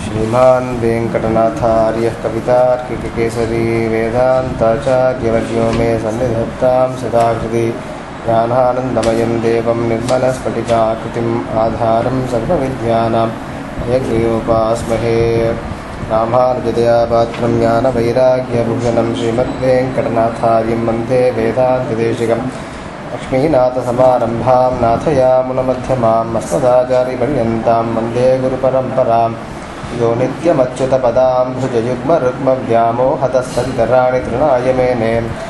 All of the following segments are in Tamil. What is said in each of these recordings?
श्रीमान् वेङ्कटनाथार्यः कवितार्किककेसरी वेदान्ताचार्यवर्यो मे सन्निधत्तां सदाकृति ज्ञानानन्दमयं देवं निर्मलस्फटिकाकृतिम् आधारं सर्वविद्यानां हयग्रीयोपास्महे रामानुजदयापात्रं ज्ञानवैराग्यभूषणं श्रीमद्वेङ्कटनाथार्यं वन्दे वेदान्तदेशिकम् लक्ष्मीनाथसमारम्भां नाथयामुनमध्यमाम् अस्मदाचार्यपर्यन्तां वन्दे गुरुपरम्परां यो नित्यमच्युतपदां भुजयुग्मरुग्मव्यामोहतस्तदितराणि तृणाय मेने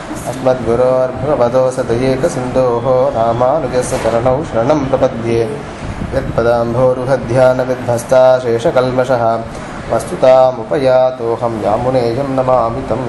अस्मद्गुरोर्भगवतोऽसदयेकसिन्धोः रामानुजस्य चरणौ शरणं प्रपद्ये यत्पदाम्भोरुहध्यानविध्वस्ता शेषकल्मषः वस्तुतामुपयातोऽहं यामुनेयं नमामि तम्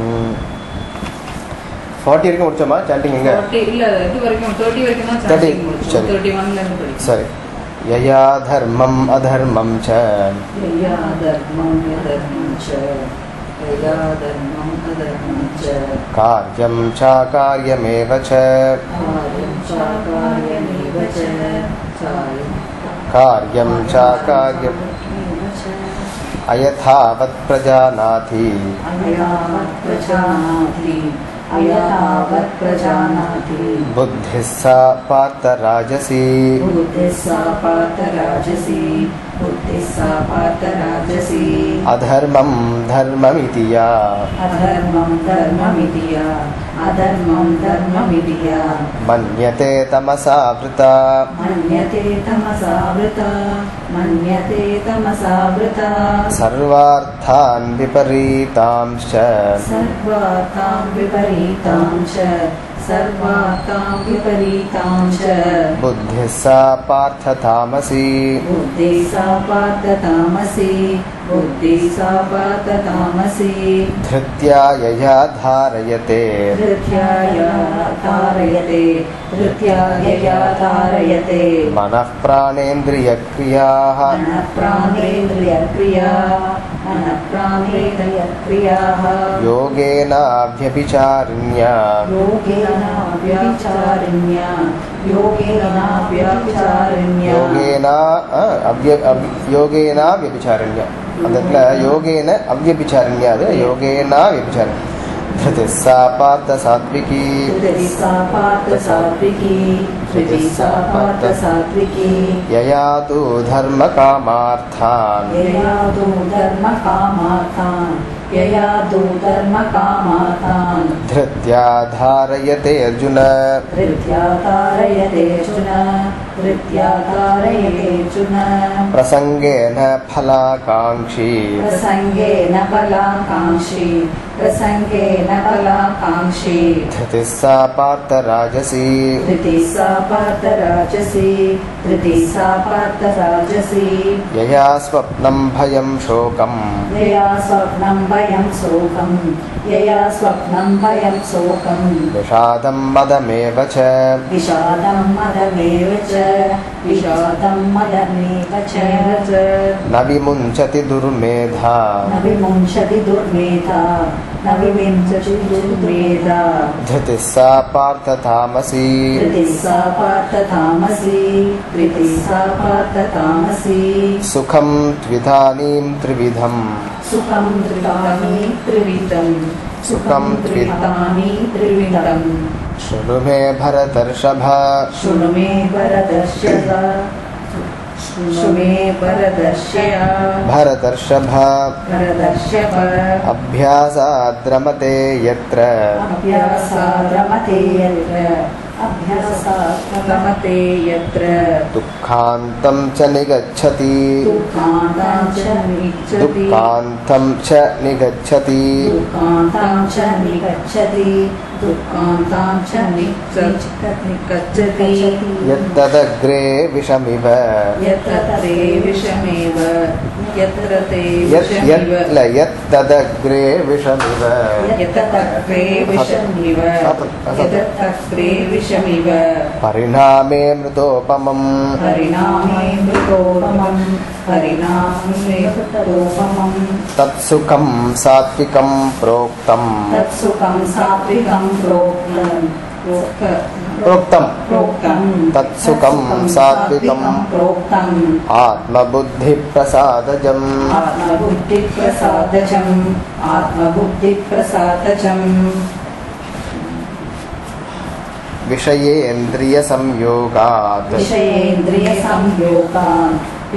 ஃபார்ட்டி வரைக்கும் முடிச்சோமா சாண்டிங் எங்க Forty- இல்ல இது வரைக்கும் தேர்ட்டி வரைக்கும் தான் Thirty, chanting முடிச்சோம். சரி. Thirty one ல இருந்து படிச்சோம். சரி யயா தர்மம் அதர்மம் ச यया धर्मं यधर्मं च यया धर्मं अधर्मं च कार्यं चाकार्यमेव च कार्यं चाकार्यमेव च चायं कार्यं चाकार्यम् कार्यमेव च अयथावत् प्रजानाति अयावत् प्रजानाति अयथावत् प्रजानाति बुद्धिः सा पार्थराजसी बुद्धिः सा पार्थराजसी बुद्धिः सा पार्थराजसी अधर्मं धर्ममिति या अधर्मं धर्ममिति या अधर्मं धर्ममिति या मन्यते तमसावृता मन्यते तमसावृता मन्यते तमसावृता सर्वार्थान् विपरीतांश्च सर्वार्थां विपरीतां च सर्वार्थां विपरीतां च बुद्धिः सा पार्थतामसी बुद्धि सा पार्थतामसि बुद्धि सा पार्थतामसि धृत्या यया धारयते धृत्याया धारयते धृत्यायया धारयते मनः प्राणेन्द्रियक्रियाः मनःप्राणेन्द्रियक्रिया मनःप्राणेन्द्रियक्रियाः योगेनाभ्यभिचारिण्या योगेनाव्याचारिण्या योगेनाव्याचारिण्या யோகேன அஹ், அவ்ய அவ்ய- யோகேனா வியபிச்சாரண்யா அந்த இடத்துல யோகேன அவ்யபிச்சாரண்யா அது யோகேனா வியபிச்சாரண்யா धृतिः सा पार्थ सात्विकी धृति सा पार्थ सात्विकी धृति सा पार्थ सात्विकी यया तु धर्मकामार्थान् यया तु धर्मकामार्थान् यया तु धर्मकामार्थान् धृत्या धारयते अर्जुन धृत्या तारयते अर्जुन धृत्या तारयते अर्जुन प्रसङ्गेन फलाकाङ्क्षी प्रसङ्गेन फलाकाङ्क्षी प्रसङ्गेन फलाकाङ्क्षी धृतिः सा पार्थ राजसी धृतिः सा पार्थराजसी धृतिः सा पार्थराजसी यया स्वप्नं भयं शोकम् यया स्वप्नं भयं शोकं यया स्वप्नं भयं शोकं विषादं मदमेव च विषादं मदमेव च विषादं मदमेव च न विमुञ्चति दुर्मेधा न विमुञ्चति दुर्मेधा न विमुञ्चति दुर्मेधा धृतिः सा पार्थ तामसी धृतिः सा पार्थतामसी धृतिः सा पार्थतामसी सुखं त्विधानीं त्रिविधम् सुखं त्रितानि त्रिविधं सुखं त्रितानि त्रिविधम् शृणु मे भरतर्षभ शृणु मे वरदर्शय शृणु मे वरदर्शय भरतर्षभ वरदर्शय अभ्यासाद्रमते यत्र अभ्यासाद्रमते यत्र अभ्यासाद्रमते यत्र दुःखान्तं च निगच्छति दुःखान्तां च निगच्छति दुःखान्तं च निगच्छति दुःखान्तां च निगच्छति दुःखान्तां च निगच्छति यत्तदग्रे विषमिव यत्र ते विषमेव यत्र ते यत् यत् विषमिव ल यत्तदग्रे विषमिव यततक्रे विषमिव यततक्रे विषमिव परिणामे मृतोपमम् परिणामे मृतोपमम् परिणामे मृतोपमम् तत्सुखं सात्विकं प्रोक्तम् तत्सुखं सात्विकं प्रोक्तम् प्रोक्तं प्रोक्तं तत्सुखं सात्विकं प्रोक्तम् आत्मबुद्धिप्रसादजम् आत्मबुद्धिप्रसादजम् आत्मबुद्धिप्रसादजम् विषयेन्द्रियसंयोगात् विषयेन्द्रियसंयोगान्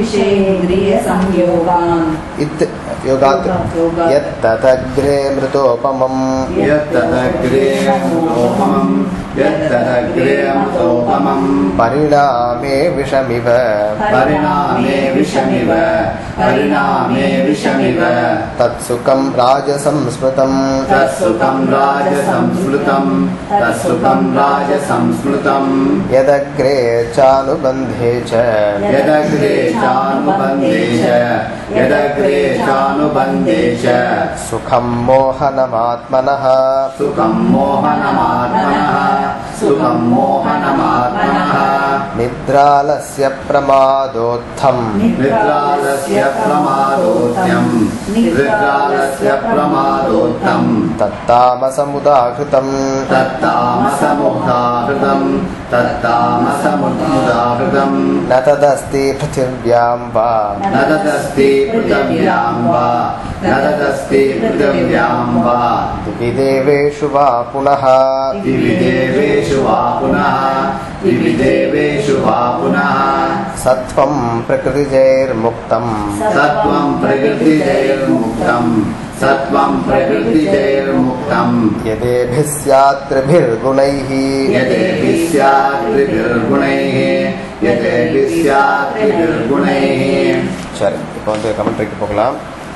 विषयेन्द्रियसंयोगान् इत् योगात् योगात् यत्तदग्रे मृतोपमम् यत्तदग्रे अमृतोपमम् यत्तदग्रे अमृतोपमम् परिणामे विषमिव परिणामे विषमिव परिणामे विषमिव तत्सुखं राजसंस्मृतम् तत्सुखम् राजसंस्मृतम् तत्सुखम् राजसंस्मृतम् यदग्रे चानुबन्धे च यदग्रे चानुबन्धे च यदग्रे चानुबन्धे च सुखं मोहनमात्मनः सुखम् मोहनमात्मनः सुखम् मोहनमात्मनः निद्रालस्य प्रमादोत्थम् निद्रालस्य प्रमादोत्यम् निद्रालस्य प्रमादोत्तम् तत्तामसमुदाहृतम् तत्तामसमुदाहृतम् तत्तामसमुदाहृतम् न तदस्ति पृथिव्यां वा न तदस्ति पृथिव्याम् वा न तदस्ति पृथिव्याम् वा दिवि देवेषु वा पुनः दिवि देवेषु वा पुनः दिवि देवेषु वा पुनः सत्त्वं प्रकृतिजैर्मुक्तम् सत्त्वम् प्रकृतिजैर्मुक्तम् सत्त्वम् प्रकृतिजैर्मुक्तम् यदेभिः स्यात् त्रिभिर्गुणैः यदेभिः स्यात् त्रिभिर्गुणैः यदेभिः स्यात् त्रिभिर्गुणैः சரி இப்போ வந்து கமெண்ட்ரிக்கு போகலாம்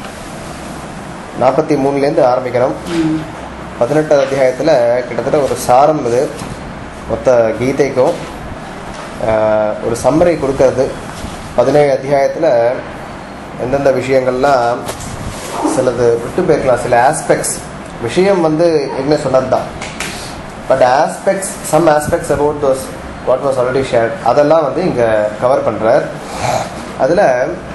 நாற்பத்தி மூணுலேருந்து ஆரம்பிக்கிறோம் பதினெட்டாவது அத்தியாயத்தில் கிட்டத்தட்ட ஒரு சாரம் இது மொத்த கீதைக்கும் ஆஹ், ஒரு சம்மரை கொடுக்கறது பதினேழு அத்தியாயத்தில் எந்தெந்த விஷயங்கள்லாம் சிலது விட்டு போயிருக்கலாம் சில ஆஸ்பெக்ட்ஸ் விஷயம் வந்து என்ன சொன்னது தான் but aspects some aspects about those what was already shared அதெல்லாம் வந்து இங்கே கவர் பண்ணுறார் அதில்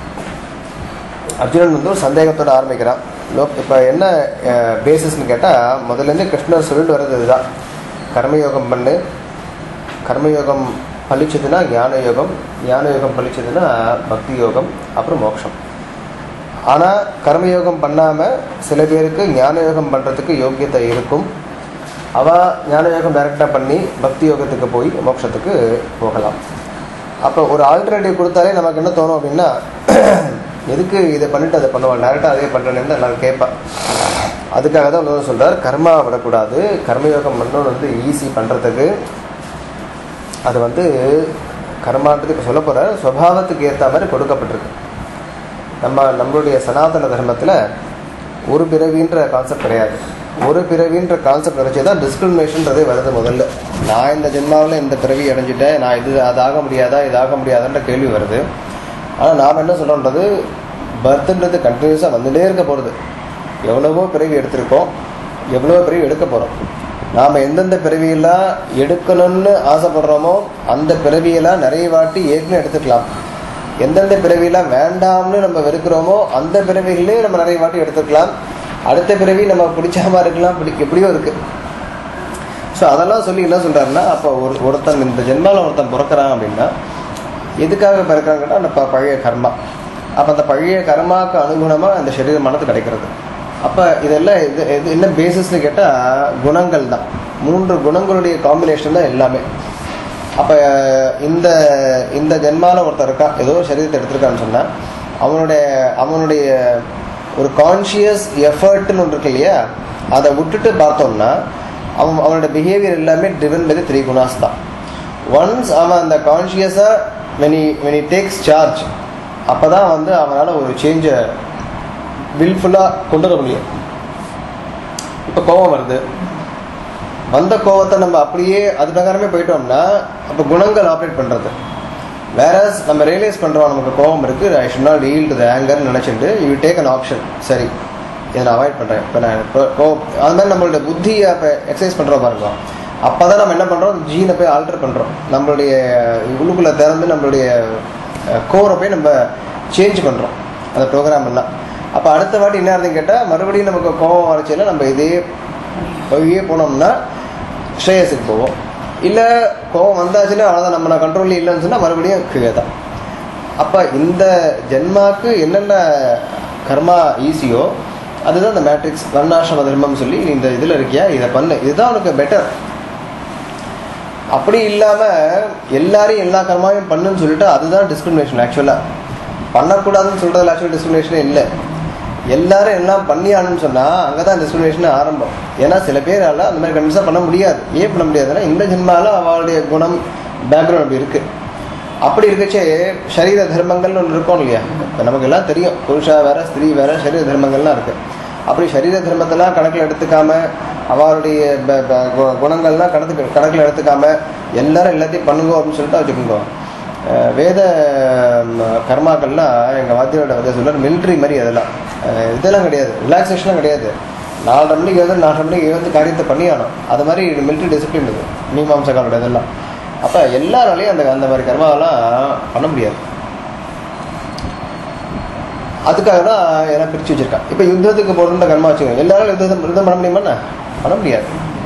அர்ஜுனன் வந்து ஒரு சந்தேகத்தோட ஆரம்பிக்கிறான் லோக் இப்போ என்ன பேசிஸ்னு கேட்டால் முதல்லேருந்து கிருஷ்ணர் சொல்லிட்டு வர்றது இதுதான் கர்மயோகம் பண்ணு கர்மயோகம் பழிச்சதுன்னா ஞான யோகம் ஞான யோகம் பழிச்சதுன்னா பக்தி யோகம் அப்புறம் மோட்சம் ஆனால் கர்மயோகம் பண்ணாமல் சில பேருக்கு ஞான யோகம் பண்ணுறதுக்கு யோக்கியத்தை இருக்கும் அவள் ஞான யோகம் டைரெக்டாக பண்ணி பக்தி யோகத்துக்கு போய் மோட்சத்துக்கு போகலாம் அப்போ ஒரு ஆல்டர்னேட்டிவ் கொடுத்தாலே நமக்கு என்ன தோணும் அப்படின்னா எதுக்கு இதை பண்ணிட்டு அதை பண்ணுவாள் டேரெக்டாக அதே பண்ணுறேன்னு எல்லாரும் கேட்பா அதுக்காக தான் இன்னொரு சொல்கிறார் கர்மா விடக்கூடாது கர்மயோகம் பண்ணணும் வந்து ஈஸி பண்ணுறதுக்கு அது வந்து கர்மான்றதுக்கு சொல்ல போகிற சுவாவத்துக்கு ஏற்ற மாதிரி கொடுக்கப்பட்டிருக்கு நம்ம நம்மளுடைய சனாதன தர்மத்தில் ஒரு பிறவின்ற கான்செப்ட் கிடையாது ஒரு பிறவின்ற கான்செப்ட் வச்சு தான் டிஸ்கிரிமினேஷன்றதே வருது முதல்ல நான் இந்த ஜென்மாவில் இந்த பிறவி அடைஞ்சிட்டேன் நான் இது அதாக முடியாதா இதாக முடியாதான்ற கேள்வி வருது ஆனால் நாம் என்ன சொல்கிறோன்றது பர்த்ன்றது கண்டினியூஸாக வந்துட்டே இருக்க போகிறது எவ்வளவோ பிறவி எடுத்திருக்கோம் எவ்வளவோ பிறவி எடுக்க போகிறோம் நாம் எந்தெந்த பிறவியெல்லாம் எடுக்கணும்னு ஆசைப்படுறோமோ அந்த பிறவியெல்லாம் நிறைய வாட்டி ஏற்கனவே எடுத்துக்கலாம் எந்தெந்த பிறவியெல்லாம் வேண்டாம்னு நம்ம வெறுக்கிறோமோ அந்த பிறவிகளே நம்ம நிறைய வாட்டி எடுத்துக்கலாம் அடுத்த பிறவி நம்ம பிடிச்சாம இருக்கலாம் பிடி எப்படியோ இருக்கு ஸோ அதெல்லாம் சொல்லி என்ன சொல்றாருன்னா அப்போ ஒரு ஒருத்தன் இந்த ஜென்மாவில் ஒருத்தன் பிறக்கிறான் அப்படின்னா எதுக்காக பிறக்கிறாங்கன்னா அந்த ப- பழைய கர்மா அப்போ அந்த பழைய கர்மாவுக்கு அனுகுணமாக அந்த சரீரமானது கிடைக்கிறது அப்போ இதெல்லாம் இது இது என்ன பேசிஸ்னு கேட்டால் குணங்கள் தான் மூன்று குணங்களுடைய காம்பினேஷன் தான் எல்லாமே அப்போ இந்த இந்த ஜென்மால ஒருத்தர் இருக்கான் ஏதோ ஒரு சரீரத்தை எடுத்திருக்கான்னு சொன்னால் அவனுடைய அவனுடைய ஒரு கான்ஷியஸ் எஃபர்ட்னு ஒன்று இருக்கு இல்லையா அதை விட்டுட்டு பார்த்தோம்னா அவன் அவனோட பிஹேவியர் எல்லாமே ட்ரிவன் பை த்ரீ குணாஸ் தான் ஒன்ஸ் அவன் அந்த கான்ஷியஸாக வெனி வெனி டேக்ஸ் சார்ஜ் அப்போ தான் வந்து அவனால் ஒரு சேஞ்சை வில்ஃபுல்லாக கொண்டு வர முடியும் இப்போ கோபம் வருது வந்த கோவத்தை நம்ம அப்படியே அது பிரகாரமே போயிட்டோம்னா அப்போ குணங்கள் ஆப்ரேட் பண்ணுறது வேற நம்ம ரியலைஸ் பண்ணுறோம் நமக்கு கோவம் இருக்குது I should not yield to the anger நினச்சிட்டு யூ டேக் அன் ஆப்ஷன் சரி இதை நான் அவாய்ட் பண்ணுறேன் இப்போ நான் இப்போ கோ அது மாதிரி நம்மளோட புத்தியை அப்போ எக்ஸசைஸ் பண்ணுறோம் பாருங்க அப்போ தான் நம்ம என்ன பண்ணுறோம் ஜீனை போய் ஆல்டர் பண்ணுறோம் நம்மளுடைய உள்ளுக்குள்ளே திறந்து நம்மளுடைய கோரை போய் நம்ம சேஞ்ச் பண்ணுறோம் அந்த ப்ரோக்ராம் எல்லாம் அப்போ அடுத்த வாட்டி என்ன ஆகுதுன்னு கேட்டால் மறுபடியும் நமக்கு கோவம் வரச்சையில் நம்ம இதே வழியே போனோம்னா ஸ்ரேயஸுக்கு போவோம் இல்லை கோவம் வந்தாச்சுன்னா அவ்வளோதான் நம்ம நான் கண்ட்ரோலில் இல்லைன்னு சொன்னால் மறுபடியும் கீழே தான் அப்போ இந்த ஜென்மாக்கு என்னென்ன கர்மா ஈஸியோ அதுதான் இந்த மேட்ரிக்ஸ் வர்ணாசிரம தர்மம் சொல்லி நீ இந்த இதில் இருக்கியா இதை பண்ணு இதுதான் உனக்கு பெட்டர் அப்படி இல்லாமல் எல்லாரையும் எல்லா கர்மாவையும் பண்ணுன்னு சொல்லிட்டு அதுதான் டிஸ்கிரிமினேஷன் ஆக்சுவலாக பண்ணக்கூடாதுன்னு சொல்கிறதுல ஆக்சுவல் டிஸ்கிரிமினேஷனே இல்லை எல்லாரும் எல்லாம் பண்ணியானுன்னு சொன்னால் அங்கே தான் டிஸ்கிரிமினேஷன் ஆரம்பம் ஏன்னா சில பேரால் அந்த மாதிரி கண்டிப்பாக பண்ண முடியாது ஏன் பண்ண முடியாதுன்னா இந்த ஜென்மால அவளுடைய குணம் பேக்ரவுண்ட் அப்படி இருக்குது அப்படி இருக்கச்சே சரீர தர்மங்கள்னு ஒன்று இருக்கும் இல்லையா இப்போ நமக்கு எல்லாம் தெரியும் புருஷா வேற ஸ்திரீ வேற சரீர தர்மங்கள்லாம் இருக்கு அப்படி சரீர தர்மத்தெல்லாம் கணக்கில் எடுத்துக்காம அவருடைய ப- ப- கு- குணங்கள்லாம் கணக்கு கணக்கில் எடுத்துக்காம எல்லாரும் எல்லாத்தையும் பண்ணுங்க அப்படின்னு சொல்லிட்டு வச்சுக்கோங்க அஹ் வேத ம், கர்மாக்கள்லாம் எங்கள் வாத்தியோட வந்து சொல்றாரு மிலிட்ரி மாதிரி அதெல்லாம் அஹ் இதெல்லாம் கிடையாது ரிலாக்ஸேஷன்லாம் கிடையாது நாலரை மணிக்கு வந்து நாலரை மணிக்கு வந்து காரியத்தை பண்ணியானோம் அது மாதிரி மிலிட்ரி டிசிப்ளின் இது மீமாம்சக்காரோட இதெல்லாம் அப்போ எல்லாராலையும் அந்த அந்த மாதிரி கர்மாவெல்லாம் பண்ண முடியாது அதுக்காக தான் எல்லாம் பிரித்து வச்சிருக்கான் இப்போ யுத்தத்துக்கு போடுற கர்மா வச்சுக்கோங்க எல்லாரும் யுத்தம் யுத்தம் பண்ண முடியுமா பண்ண முடியாது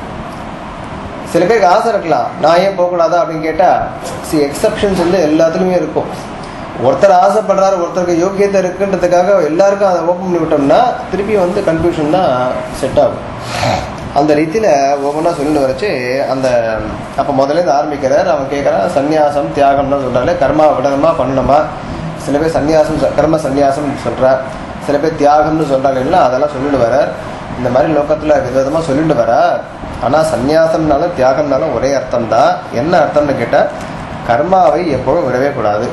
சில பேருக்கு ஆசை இருக்கலாம் நான் ஏன் போகக்கூடாதா அப்படின்னு கேட்டால் சி எக்ஸப்ஷன்ஸ் வந்து எல்லாத்துலேயுமே இருக்கும் ஒருத்தர் ஆசைப்படுறாரு ஒருத்தருக்கு யோக்கியத்தை இருக்குன்றதுக்காக எல்லாருக்கும் அதை ஓப்பன் பண்ணி விட்டோம்னா திருப்பி வந்து கன்ஃபியூஷன் தான் செட் ஆகும் அந்த ரீதியில் ஒவ்வொன்றா சொல்லிட்டு வரைச்சு அந்த அப்போ முதல்ல இருந்து ஆரம்பிக்கிறார் அவன் கேட்குறான் சந்நியாசம் தியாகம்னு சொல்கிறாரு கர்மா விடணுமா பண்ணணுமா சில பேர் சந்நியாசம் சொ- கர்ம சந்நியாசம் சொல்கிறா சில பேர் தியாகம்னு சொல்கிறாங்க இல்லை அதெல்லாம் சொல்லிட்டு வரார் இந்த மாதிரி லோகத்தில் விதவிதமாக சொல்லிட்டு வரார் ஆனால் சந்நியாசம்னாலும் தியாகம்னாலும் ஒரே அர்த்தம் தான் என்ன அர்த்தம்னு கேட்டால் கர்மாவை எப்போதும் விடவே கூடாது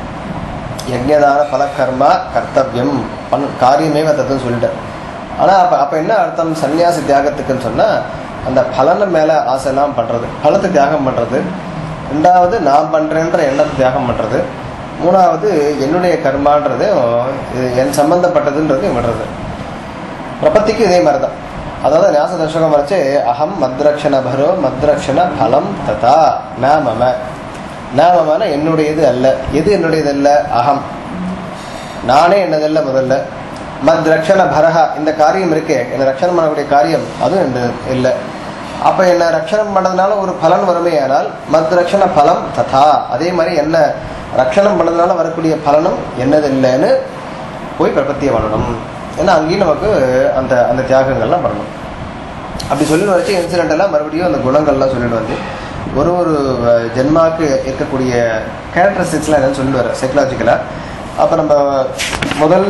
யஜ்ஞதான பல கர்மா கர்த்தவியம் பண் காரியமே தத்துன்னு சொல்லிட்டேன் ஆனால் அப்போ அப்போ என்ன அர்த்தம் சன்னியாசி தியாகத்துக்குன்னு சொன்னால் அந்த பலனை மேலே ஆசைலாம் பண்ணுறது பலத்தை தியாகம் பண்ணுறது ரெண்டாவது நான் பண்ணுறேன்ற எண்ணத்தை தியாகம் பண்ணுறது மூணாவது என்னுடைய கர்மான்றது இது என் சம்பந்தப்பட்டதுன்றது விடுறது பிரபத்திக்கு இதே மாதிரி தான் அதாவது ஞாச தர்ஷகம் வரைச்சு அகம் மத்ரக்ஷண பரோ மத்ரக்ஷண பலம் ததா ந மம ந மமன என்னுடையது அல்ல எது என்னுடையது அல்ல அகம் நானே என்னதல்ல முதல்ல மத் ரக்ஷண பரஹா இந்த காரியம் இருக்கே என்னை ரக்ஷணம் பண்ணக்கூடிய காரியம் அதுவும் என்ன இல்லை அப்போ என்ன ரக்ஷணம் பண்ணதுனால ஒரு பலன் வருமே ஆனால் மத் ரக்ஷண பலம் ததா அதே மாதிரி என்ன ரக்ஷணம் பண்ணதுனால வரக்கூடிய பலனும் என்னதில்லைன்னு போய் பிரபத்தியை பண்ணணும் ஏன்னா அங்கேயும் நமக்கு அந்த அந்த தியாகங்கள்லாம் பண்ணணும் அப்படி சொல்லி வச்சு இன்சிடென்ட் எல்லாம் மறுபடியும் அந்த குணங்கள்லாம் சொல்லிட்டு வந்து ஒரு ஒரு அஹ், ஜென்மாக்கு இருக்கக்கூடிய கேரக்டரிஸ்டிக்ஸ்லாம் என்னன்னு சொல்லிட்டு வர சைக்கலாஜிக்கலாக அப்போ நம்ம முதல்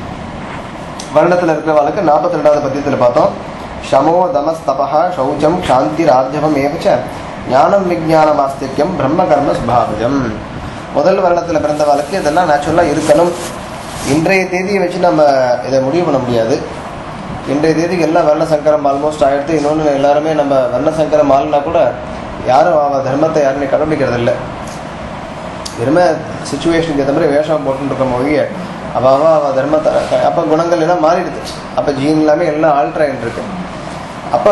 வருடத்தில் இருக்கிறவளுக்கு நாற்பத்தி ரெண்டாவது பத்தியத்தில் பார்த்தோம் ஷமோ தமஸ் தபா சௌச்சம் சாந்தி ராஜ்யவம் ஏவச்ச ஞானம் விஜானம் ஆஸ்திக்யம் பிரம்ம கர்ம சுபாவஜம் முதல் வருடத்தில் பிறந்தவளுக்கு இதெல்லாம் நேச்சுரலாக இருக்கணும் இன்றைய தேதியை வச்சு நம்ம இதை முடிவு பண்ண முடியாது இன்றைய தேதிக்கு எல்லாம் வர்ண சங்கரம் ஆல்மோஸ்ட் ஆயிடுத்து இன்னொன்று எல்லாருமே நம்ம வர்ண சங்கரம் ஆள்னா கூட யாரும் அவ தர்மத்தை யாருமே கடைபிடிக்கிறது இல்லை வெறுமை சுச்சுவேஷனுக்கு ஏற்ற மாதிரி வேஷம் போட்டுருக்க மொழிய அவ அவ அவ தர்மத்தை அப்போ குணங்கள் எல்லாம் மாறிடுது அப்போ ஜீன் எல்லாமே எல்லாம் ஆல்ட்ரு ஆகிட்டு இருக்கு அப்போ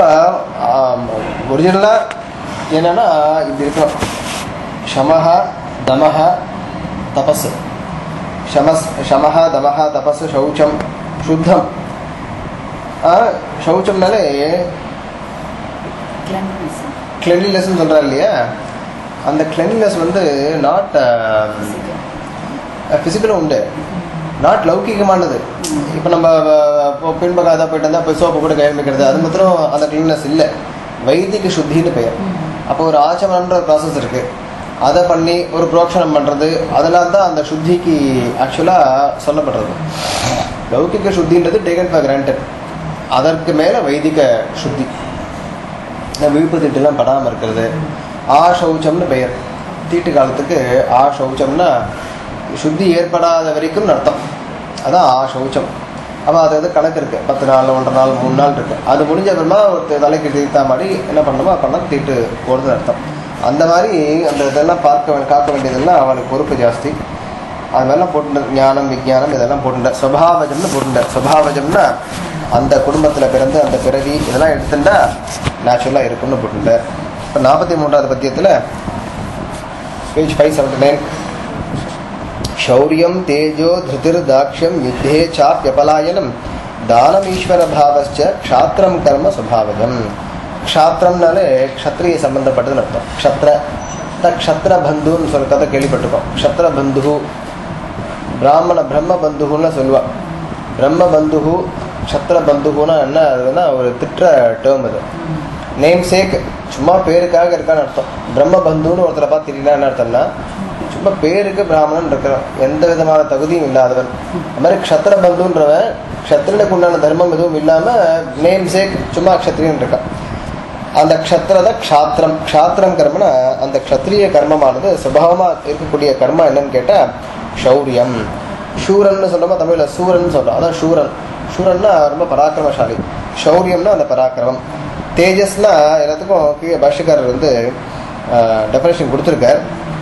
ஒரிஜினலாக என்னன்னா இப்படி இருக்கணும் ஷமஹ தமஹ தபஸ் ஷமஸ் ஷமஹ தமஹ தபஸ் சௌச்சம் சுத்தம் ஆ, சௌச்சம்னாலே cleanliness. கிளென்லினஸ்ன்னு சொல்கிறாரு இல்லையா அந்த கிளென்லினஸ் வந்து நாட் ஃபிசிக்கலும் உண்டு நாட் லௌகிகமானது இப்போ நம்ம அஹ், இப்போ பின்பகாத போயிட்டு வந்தால் இப்போ சோப்பு கூட கையில் வைக்கிறது அது மாத்திரம் அந்த கிளீன்னஸ் இல்லை வைதிக சுத்தின்னு பெயர் அப்போ ஒரு ஆச்சமனம்ன்ற ஒரு ப்ராசஸ் இருக்குது அதை பண்ணி ஒரு புரோக்ஷனம் பண்ணுறது அதெல்லாம் தான் அந்த சுத்திக்கு ஆக்சுவலாக சொல்லப்படுறது லௌகிக சுத்தின்றது டேக்கன் ஃபார் கிராண்டட் அதற்கு மேலே வைதிக சுத்தி இந்த விழுப்பு தீட்டுலாம் படாமல் இருக்கிறது ஆ சௌச்சம்னு பெயர் தீட்டு காலத்துக்கு ஆ சௌச்சம்னா சுத்தி ஏற்படாத வரைக்கும் அர்த்தம் அதான் ஆ சௌச்சம் அப்போ அது வந்து கணக்கு இருக்கு பத்து நாள் ஒன்றரை நாள் மூணு நாள் இருக்கு அது முடிஞ்ச அப்புறமா ஒரு தலைக்கு தீர்த்தா மாதிரி என்ன பண்ணணுமோ பண்ணால் தீட்டு போடுறது அர்த்தம் அந்த மாதிரி அந்த இதெல்லாம் பார்க்க வே- காக்க வேண்டியதெல்லாம் அவனுக்கு பொறுப்பு ஜாஸ்தி அது மாதிரிலாம் போட்டுட்ட ஞானம் விஞ்ஞானம் இதெல்லாம் போட்டுட்ட சுபாவஜம்னு போட்டுட்ட சுபாவஜம்னா அந்த குடும்பத்தில் பிறந்து அந்த பிறவி இதெல்லாம் எடுத்துட்டா நேச்சுரலாக இருக்கும்னு போட்டுட்ட இப்போ நாற்பத்தி மூன்றாவது பத்தியத்தில் பேஜ் ஃபைவ் செவன்டி நைன் शौर्यं तेजो धृतिर्दाक्ष्यं युद्धे चाप्यपलायनं दानमीश्वरभावश्च क्षात्रं कर्म स्वभावजम् க்ஷாத்திரம்னாலே க்ஷத்ரிய சம்பந்தப்பட்டதுன்னு அர்த்தம் க்ஷத்ர அதான் க்ஷத்ர பந்துன்னு சொல்ல கதை கேள்விப்பட்டிருக்கோம் க்ஷத்ர பந்து பிராமண பிரம்ம பந்துன்னு சொல்லுவா பிரம்ம பந்து க்ஷத்ர பந்துன்னா என்ன அதுன்னா ஒரு திட்ட டேர்ம் அது நேம் சேக் சும்மா பேருக்காக இருக்கான்னு அர்த்தம் பிரம்ம பந்துன்னு ஒருத்தரை பார்த்து தெரியல என்ன அர்த்தம்னா சும்மா பேருக்கு பிராமணன் இருக்கிறான் எந்த விதமான தகுதியும் இல்லாதவன் அது மாதிரி க்ஷத்ர பந்துன்றவன் க்ஷத்ரனுக்கு உண்டான தர்மம் எதுவும் இல்லாம நேம் சேக் சும்மா க்ஷத்ரியன் இருக்கான் அந்த க்ஷத்ரத க்ஷாத்திரம் க்ஷாத்திரம் கர்மனா அந்த க்ஷத்ரிய கர்மமானது சுபாவமா இருக்கக்கூடிய கர்மா என்னன்னு கேட்டா ஷௌரியம் சூரன்னு சொல்றோமா தமிழ்ல சூரன் சொல்றோம் அதான் சூரன் சூரன்னா ரொம்ப பராக்கிரமசாலி ஷௌரியம்னா அந்த பராக்கிரமம் தேஜஸ்னா எல்லாத்துக்கும் கீழே பாஷ்யக்காரர் வந்து டெஃபினேஷன் கொடுத்துருக்கார்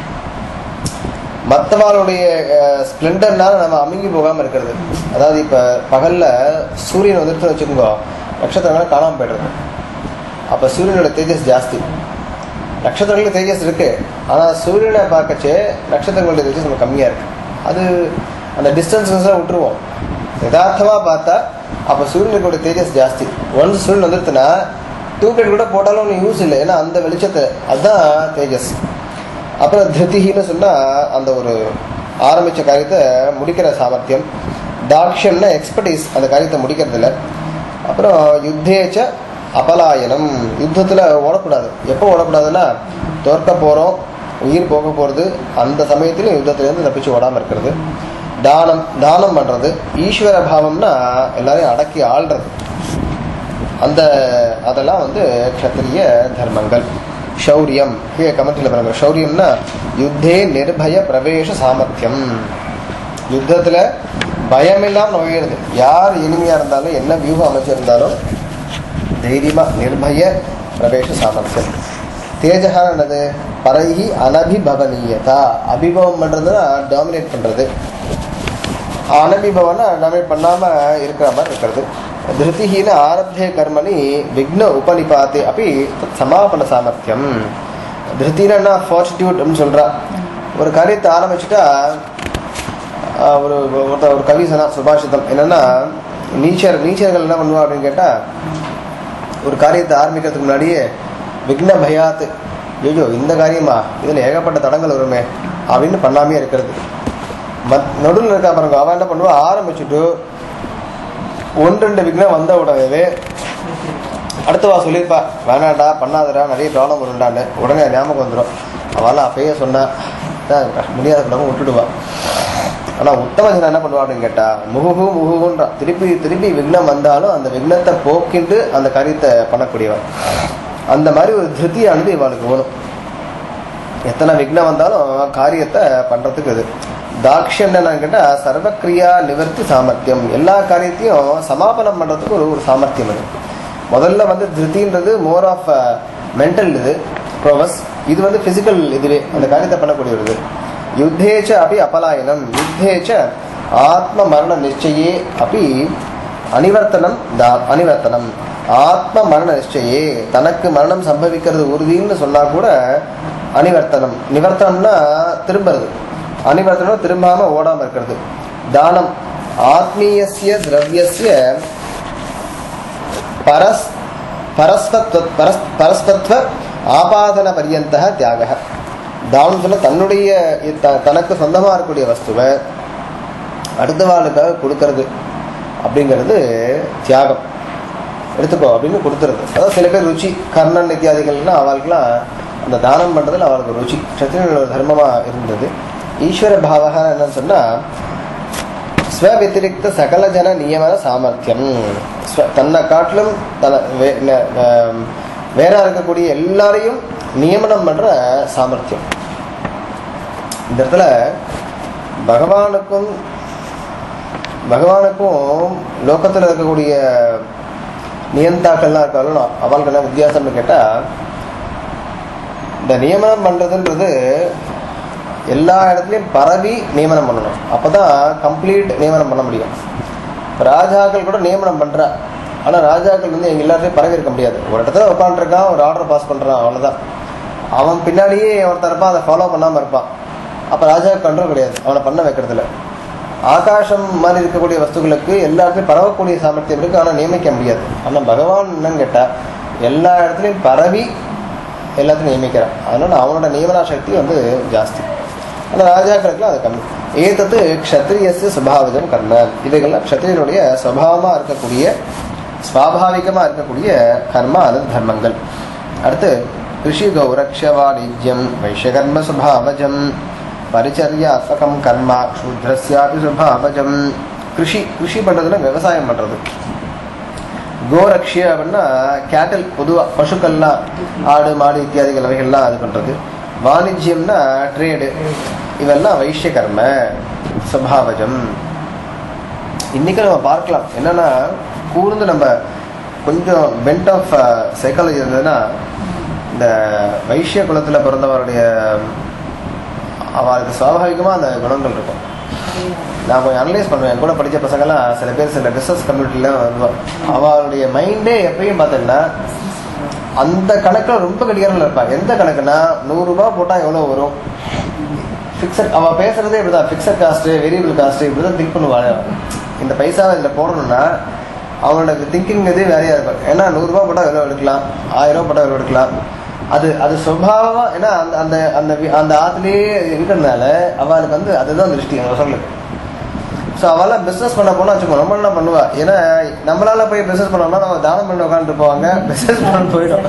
மற்றவாளுடைய ஸ்ப்ளெண்டர்னால நம்ம அமுங்கி போகாம இருக்கிறது அதாவது இப்ப பகல்ல சூரியன் வந்துட்டு வச்சுக்கோங்க நட்சத்திரங்கள் காணாம போயிடுறது அப்ப சூரியனோட தேஜஸ் ஜாஸ்தி நட்சத்திரங்களுக்கு தேஜஸ் இருக்கு ஆனா சூரியனை பார்க்கச்சே நட்சத்திரங்களோட தேஜஸ் நம்ம கம்மியா இருக்கு அது அந்த டிஸ்டன்சஸ் விட்டுருவோம் யதார்த்தமா பார்த்தா அப்ப சூரியனுக்கு தேஜஸ் ஜாஸ்தி ஒன்ஸ் சூரியன் வந்துருச்சுன்னா டியூப்லைட் கூட போட்டாலும் ஒன்றும் யூஸ் இல்லை ஏன்னா அந்த வெளிச்சத்தை அதுதான் தேஜஸ் அப்புறம் திருத்திகின்னு சொன்னா அந்த ஒரு ஆரம்பிச்ச காரியத்தை முடிக்கிற சாமர்த்தியம் தாக்ஷியம்னா எக்ஸ்பர்டீஸ் அந்த காரியத்தை முடிக்கிறதுல அப்புறம் யுத்தேச்ச அபலாயனம் யுத்தத்தில் ஓடக்கூடாது எப்போ ஓடக்கூடாதுன்னா தோற்க போகிறோம் உயிர் போக போகிறது அந்த சமயத்திலும் யுத்தத்திலேருந்து தப்பிச்சு ஓடாமல் இருக்கிறது தானம் தானம் பண்ணுறது ஈஸ்வர பாவம்னா எல்லாரையும் அடக்கி ஆள்றது அந்த அதெல்லாம் வந்து க்ஷத்திரிய தர்மங்கள் ஷௌரியம் கீழே கமெண்ட்ல பாருங்க ஷௌரியம்னா யுத்தே நிர்பய பிரவேச சாமர்த்தியம் யுத்தத்துல பயம் இல்லாம நுழையிறது யார் இனிமையா இருந்தாலும் என்ன வியூகம் அமைச்சிருந்தாலும் தைரியமா நிர்பய பிரவேச சாமர்த்தியம் தேஜகா என்னது பரைஹி அனபிபவனீயதா அபிபவம் பண்றதுன்னா டாமினேட் பண்றது அனபிபவனா டாமினேட் பண்ணாம இருக்கிற மாதிரி இருக்கிறது திருத்திஹீன ஆரத்திய கர்மணி விக்ன உபனிபாத்து அப்படி தத் சமாபன சாமர்த்தியம் திருத்தினா ஃபார்ச்சுடியூட் அப்படின்னு சொல்றா ஒரு காரியத்தை ஆரம்பிச்சுட்டா ஆஹ், ஒரு ஒருத்த- ஒரு கவி சொன்னா சுபாஷிதம் என்னன்னா நீச்சர் நீச்சர்கள் என்ன பண்ணுவா அப்படின்னு கேட்டா ஒரு காரியத்தை ஆரம்பிக்கிறதுக்கு முன்னாடியே விக்ன பயாத்து ஐயோ இந்த காரியமா இதுல ஏகப்பட்ட தடங்கள் வருமே அப்படின்னு பண்ணாமே இருக்கிறது மத் நடுவில் இருக்கா பாருங்க அவன் என்ன பண்ணுவா ஆரம்பிச்சுட்டு ஒன்று ரெண்டு விக்னம் வந்த உடனே அடுத்தவா சொல்லியிருப்பா வேணாண்டா பண்ணாதடா நிறைய ப்ராப்ளம் வரும்டான்னு உடனே ஞாபகம் வந்துடும் அவளாம் அப்பயே சொன்னா "அதான் முடியாத பிள்ளைங்க விட்டுடுவா ஆனா உத்தம ஜனம் என்ன பண்ணுவா அப்படின்னு கேட்டா முகுகு முகுகுன்றா திருப்பி திருப்பி விக்னம் வந்தாலும் அந்த விக்னத்தை போக்கிண்டு அந்த காரியத்தை பண்ணக்கூடியவன் அந்த மாதிரி ஒரு திருப்தியானது இவளுக்கு வேணும் எத்தனை விக்னம் வந்தாலும் காரியத்தை பண்றதுக்கு இது தாக்ஷியம் என்னன்னு கேட்டா சர்வக்ரியா நிவர்த்தி சாமர்த்தியம் எல்லா காரியத்தையும் சமாபனம் பண்றதுக்கு ஒரு ஒரு சாமர்த்தியம் அது முதல்ல வந்து திருத்தின்றது மோர் ஆஃப் மென்டல் இது ப்ரோவஸ் இது வந்து பிசிக்கல் இதுவே அந்த காரியத்தை பண்ணக்கூடிய ஒரு இது யுத்தேச்ச அப்படி அபலாயனம் யுத்தேச்ச ஆத்ம மரண நிச்சயே அப்படி அனிவர்த்தனம் தா- அனிவர்த்தனம் ஆத்ம மரண நிச்சயே தனக்கு மரணம் சம்பவிக்கிறது உறுதின்னு சொன்னா கூட அனிவர்த்தனம் நிவர்த்தனம்னா திரும்புறது அனிவர்த்தனம் திரும்பாம ஓடாம இருக்கிறது தானம் ஆத்மீயஸ்ய திரவியஸ்ய பரஸ் பரஸ்பத்வ பரஸ் பரஸ்பத்வ ஆபாதன பரியந்த தியாக தானம் சொல்ல தன்னுடைய த- தனக்கு சொந்தமா இருக்கக்கூடிய வஸ்துவை அடுத்தவாளுக்காக கொடுக்கறது அப்படிங்கிறது தியாகம் எடுத்துக்கோ அப்படின்னு கொடுத்துறது அதாவது சில பேர் ருச்சி கர்ணன் இத்தியாதிகள்லாம் அவளுக்குலாம் அந்த தானம் பண்றதுல அவளுக்கு ருச்சி சத்திரியனோட தர்மமா இருந்தது ஈஸ்வர பாவகா என்னன்னு சொன்னா ஸ்வவத்திரிக்த சகல ஜன நியமன சாமர்த்தியம் ஸ்வ- தன்னை காட்டிலும் தன வே- ந- ஆம், வேற இருக்கக்கூடிய எல்லாரையும் நியமனம் பண்ற சாமர்த்தியம் இந்த இடத்துல பகவானுக்கும் பகவானுக்கும் லோகத்தில் இருக்கக்கூடிய நியந்தாக்கள்லாம் இருக்காலும் அவளுக்கு என்ன வித்தியாசம்னு கேட்டா இந்த நியமனம் பண்றதுன்றது எல்லா இடத்துலையும் பரவி நியமனம் பண்ணணும் அப்பதான் கம்ப்ளீட் நியமனம் பண்ண முடியும் இப்ப ராஜாக்கள் கூட நியமனம் பண்றா ஆனா ராஜாக்கள் வந்து எங்க எல்லாத்தையும் பரவி இருக்க முடியாது ஒரு இடத்துல உட்காந்துருக்கான் ஒரு ஆர்டர் பாஸ் பண்றான் அவ்வளவுதான் அவன் பின்னாடியே ஒருத்தர் இருப்பான் அதை ஃபாலோ பண்ணாம இருப்பான் அப்ப ராஜாவுக்கு கண்ட்ரோல் கிடையாது அவனை பண்ண வைக்கிறதுல ஆகாசம் மாதிரி இருக்கக்கூடிய வஸ்துகளுக்கு எல்லாத்தையும் பரவக்கூடிய சாமர்த்தியம் இருக்கு ஆனா நியமிக்க முடியாது ஆனா பகவான் என்னன்னு கேட்டா எல்லா இடத்துலையும் பரவி எல்லாத்தையும் நியமிக்கிறான் அதனால அவனோட நியமன சக்தி வந்து ஜாஸ்தி ஆனால் ராஜாக்களுக்குலாம் அது கம்மி ஏதத்து க்ஷத்ரியஸ்ய சுபாவஜம் கர்ம இவைகள்லாம் க்ஷத்ரியனுடைய சுபாவமாக இருக்கக்கூடிய ஸ்வாபாவிகமாக இருக்கக்கூடிய கர்மா அல்லது தர்மங்கள் அடுத்து கிருஷி கௌரக்ஷ வாணிஜ்யம் வைஷ்யகர்ம சுபாவஜம் பரிச்சரியாத்மகம் கர்மா சூத்ரஸ்யாபி சுபாவஜம் கிருஷி கிருஷி பண்ணுறதுன்னா விவசாயம் பண்ணுறது கோரக்ஷிய அப்படின்னா கேட்டல் பொதுவாக பசுக்கள்லாம் ஆடு மாடு இத்தியாதிகள் அவைகள்லாம் இது பண்ணுறது வாணிஜ்யம்னா ட்ரேடு இவெல்லாம் வைஷ்ய கர்ம சுபாவஜம் இன்னைக்கு நம்ம பார்க்கலாம் என்னன்னா கூர்ந்து நம்ம கொஞ்சம் பென்ட் ஆஃப் சைக்காலஜி இருந்ததுன்னா இந்த வைஷ்ய குலத்தில் பிறந்தவருடைய அவருக்கு சுவாபாவிகமாக அந்த குணங்கள் இருக்கும் நான் கொஞ்சம் அனலைஸ் பண்ணுவேன் என் கூட படித்த பசங்கள்லாம் சில பேர் சில பிஸ்னஸ் கம்யூனிட்டியில் வருவான் அவளுடைய மைண்டே எப்பயும் பார்த்தீங்கன்னா அந்த கணக்கில் ரொம்ப கடிகாரம் இருப்பான் எந்த கணக்குனா நூறுரூபா போட்டால் எவ்வளோ வரும் ஃபிக்ஸட் அவள் பேசுகிறதே இப்படி தான் ஃபிக்ஸட் காஸ்ட்டு வேரியபிள் காஸ்ட்டு இப்படி தான் திங்க் பண்ணுவாள் இந்த பைசாவை இதில் போடணும்னா அவனோட திங்கிங் இதே வேறையாக இருக்கும் ஏன்னா நூறுரூபா போட்டால் எவ்வளோ எடுக்கலாம் ஆயிரம் ரூபா போட்டால் எவ்வளோ எடுக்கலாம் அது அது சுபாவமா ஏன்னா அந்த அந்த அந்த வி- அந்த ஆத்துலேயே இருக்கிறதுனால அவளுக்கு வந்து அதுதான் திருஷ்டி அந்த பசங்களுக்கு ஸோ அவெல்லாம் பிஸ்னஸ் பண்ண போனால் வச்சுக்கோ நம்ம என்ன பண்ணுவா ஏன்னா நம்மளால போய் பிஸ்னஸ் பண்ணோம்னா நம்ம தானம் பண்ணி உட்காந்துட்டு போவாங்க பிஸ்னஸ் பண்ண போயிடும்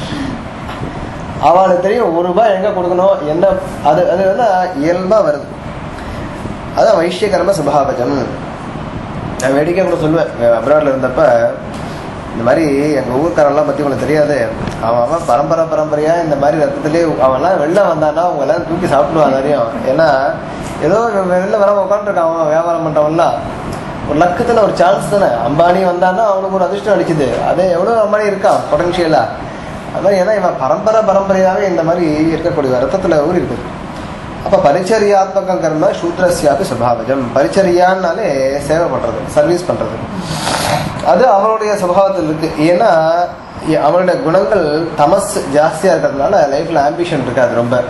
அவளுக்கு தெரியும் ஒரு ரூபாய் எங்கே கொடுக்கணும் என்ன அது அது வந்து இயல்பாக வருது அதான் வைஷ்யகர்ம சுபாவஜம் நான் வேடிக்கை கூட சொல்லுவேன் அப்ராட்ல இருந்தப்ப இந்த மாதிரி எங்கள் ஊர்க்காரெல்லாம் பற்றி உனக்கு தெரியாது அவன் அவன் பரம்பரை பரம்பரையாக இந்த மாதிரி ரத்தத்திலே அவன்லாம் வெளில வந்தானா அவங்க எல்லாம் தூக்கி சாப்பிடுவான் நிறையும் ஏன்னா ஏதோ இவன் வெளில வர உட்காந்துருக்கான் அவன் வியாபாரம் பண்ணுறவன்லாம் ஒரு லக்கத்தில் ஒரு சான்ஸ் தானே அம்பானி வந்தான்னா அவனுக்கு ஒரு அதிர்ஷ்டம் அடிக்குது அதே எவ்வளோ அம்பானி இருக்கான் பொட்டன்ஷியலாக அது மாதிரி ஏன்னா இவன் பரம்பரை பரம்பரையாகவே இந்த மாதிரி இருக்கக்கூடிய ரத்தத்தில் ஊறி இருக்குது அப்போ பரிச்சரியாத்மகம் கர்ம சூத்ரஸ்யாபி சுபாவஜம் பரிச்சரியான்னாலே சேவை பண்ணுறது சர்வீஸ் பண்ணுறது அது அவனுடைய சுபாவத்தில் இருக்கு ஏன்னா இ- அவனுடைய குணங்கள் தமஸ் ஜாஸ்தியாக இருக்கிறதுனால லைஃப்பில் ஆம்பிஷன் இருக்காது ரொம்ப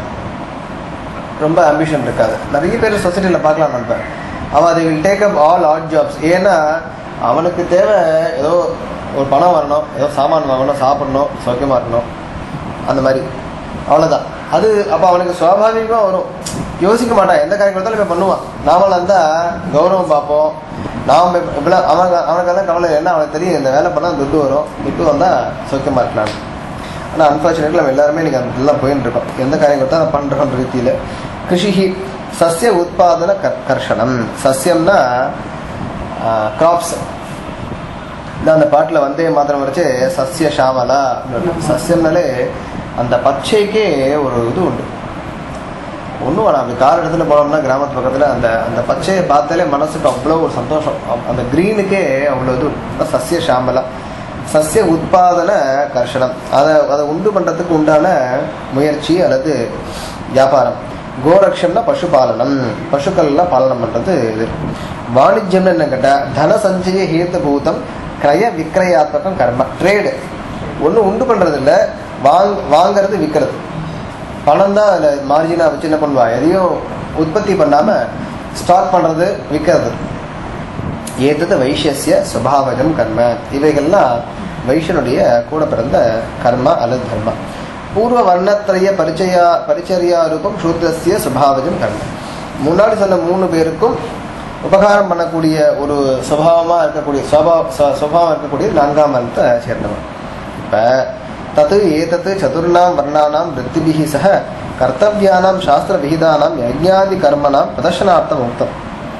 ரொம்ப ஆம்பிஷன் இருக்காது நிறைய பேர் சொசைட்டியில் பார்க்கலாம் நம்ம அவன் அதை will take up all odd jobs ஏன்னா அவனுக்கு தேவை ஏதோ ஒரு பணம் வரணும் ஏதோ சாமான் வாங்கணும் சாப்பிடணும் சௌக்கியமாக இருக்கணும் அந்த மாதிரி அவ்வளோதான் அது அப்போ அவனுக்கு சுவாபாவிகமாக வரும் யோசிக்க மாட்டான் எந்த காரியம் கொடுத்தாலும் இப்போ பண்ணுவான் நாமளாக இருந்தால் கௌரவம் பார்ப்போம் நாம் இப்படிலாம் அவன் அவனுக்கெல்லாம் கவலை இல்லை. ஏன்னா அவனுக்கு தெரியும் இந்த வேலை பண்ணால் துட்டு வரும் துட்டு வந்தால் சௌக்கியமாக இருக்கலாம்னு ஆனால் அன்ஃபார்ச்சுனேட்லி நம்ம எல்லாருமே நீங்கள் அதெல்லாம் போயின்னு இருக்கோம் எந்த காரியம் கொடுத்தா அதை பண்ணுறோன்ற ரீதியில் கிருஷி சஸ்ய உற்பத்தன கர் கர்ஷனம் சஸ்யம்னா கிராப்ஸ் இந்த அந்த பாட்டில் வந்தே மாத்திரம் வரைச்சு சஸ்ய ஷாமலா அப்படின்னு சஸ்யம்னாலே அந்த பச்சைக்கே ஒரு இது உண்டு ஒன்றும் வேணாம் அப்படி கார் இடத்துல போனோம்னா கிராமத்து பக்கத்தில் அந்த அந்த பச்சையை பார்த்தாலே மனசுக்கு அவ்வளோ ஒரு சந்தோஷம் அப்- அந்த க்ரீனுக்கே அவ்வளோ இது அதான் சஸ்ய ஷாமலா சஸ்ய உற்பத்தன கர்ஷனம் அதை அதை உண்டு பண்ணுறதுக்கு உண்டான முயற்சி அல்லது வியாபாரம் கோரக்ஷம்னா பசுபாலனம் பசுக்கள்லாம் பாலனம் பண்ணுறது இது வாணிஜ்யம்னு என்ன கேட்டால் தன சஞ்சய ஹேத்துபூதம் கிரய விக்கிரயாத்மகம் கர்ம ட்ரேடு ஒன்றும் உண்டு பண்ணுறது இல்லை வாங் வாங்கிறது விற்கிறது பணம் தான் அதில் மார்ஜினாக வச்சு என்ன பண்ணுவா எதையும் உற்பத்தி பண்ணாமல் ஸ்டாக் பண்ணுறது விற்கிறது ஏதது வைஷ்யஸ்ய சுபாவஜம் கர்ம இவைகள்லாம் வைஷ்யனுடைய கூட பிறந்த கர்மா அல்லது தர்மா பூர்வ வர்ணத்திரைய பரிச்சயா பரிச்சரியா ரூபம் சூத்ரஸ்ய சுபாவஜம் கர்ம முன்னாடி சொன்ன மூணு பேருக்கும் உபகாரம் பண்ணக்கூடிய ஒரு சுபாவமாக இருக்கக்கூடிய சுபாவ ச- சுபாவம் இருக்கக்கூடிய நான்காம் வர்ணத்தை சேர்ந்தவன் இப்போ தத்து ஏதத்து சதுர்ணாம் வர்ணானாம் விற்த்திபிகி சக கர்த்தவியானாம் சாஸ்திர விகிதானாம் யஜ்ஞாதி கர்மனாம் பிரதர்ஷனார்த்தம் உக்தம்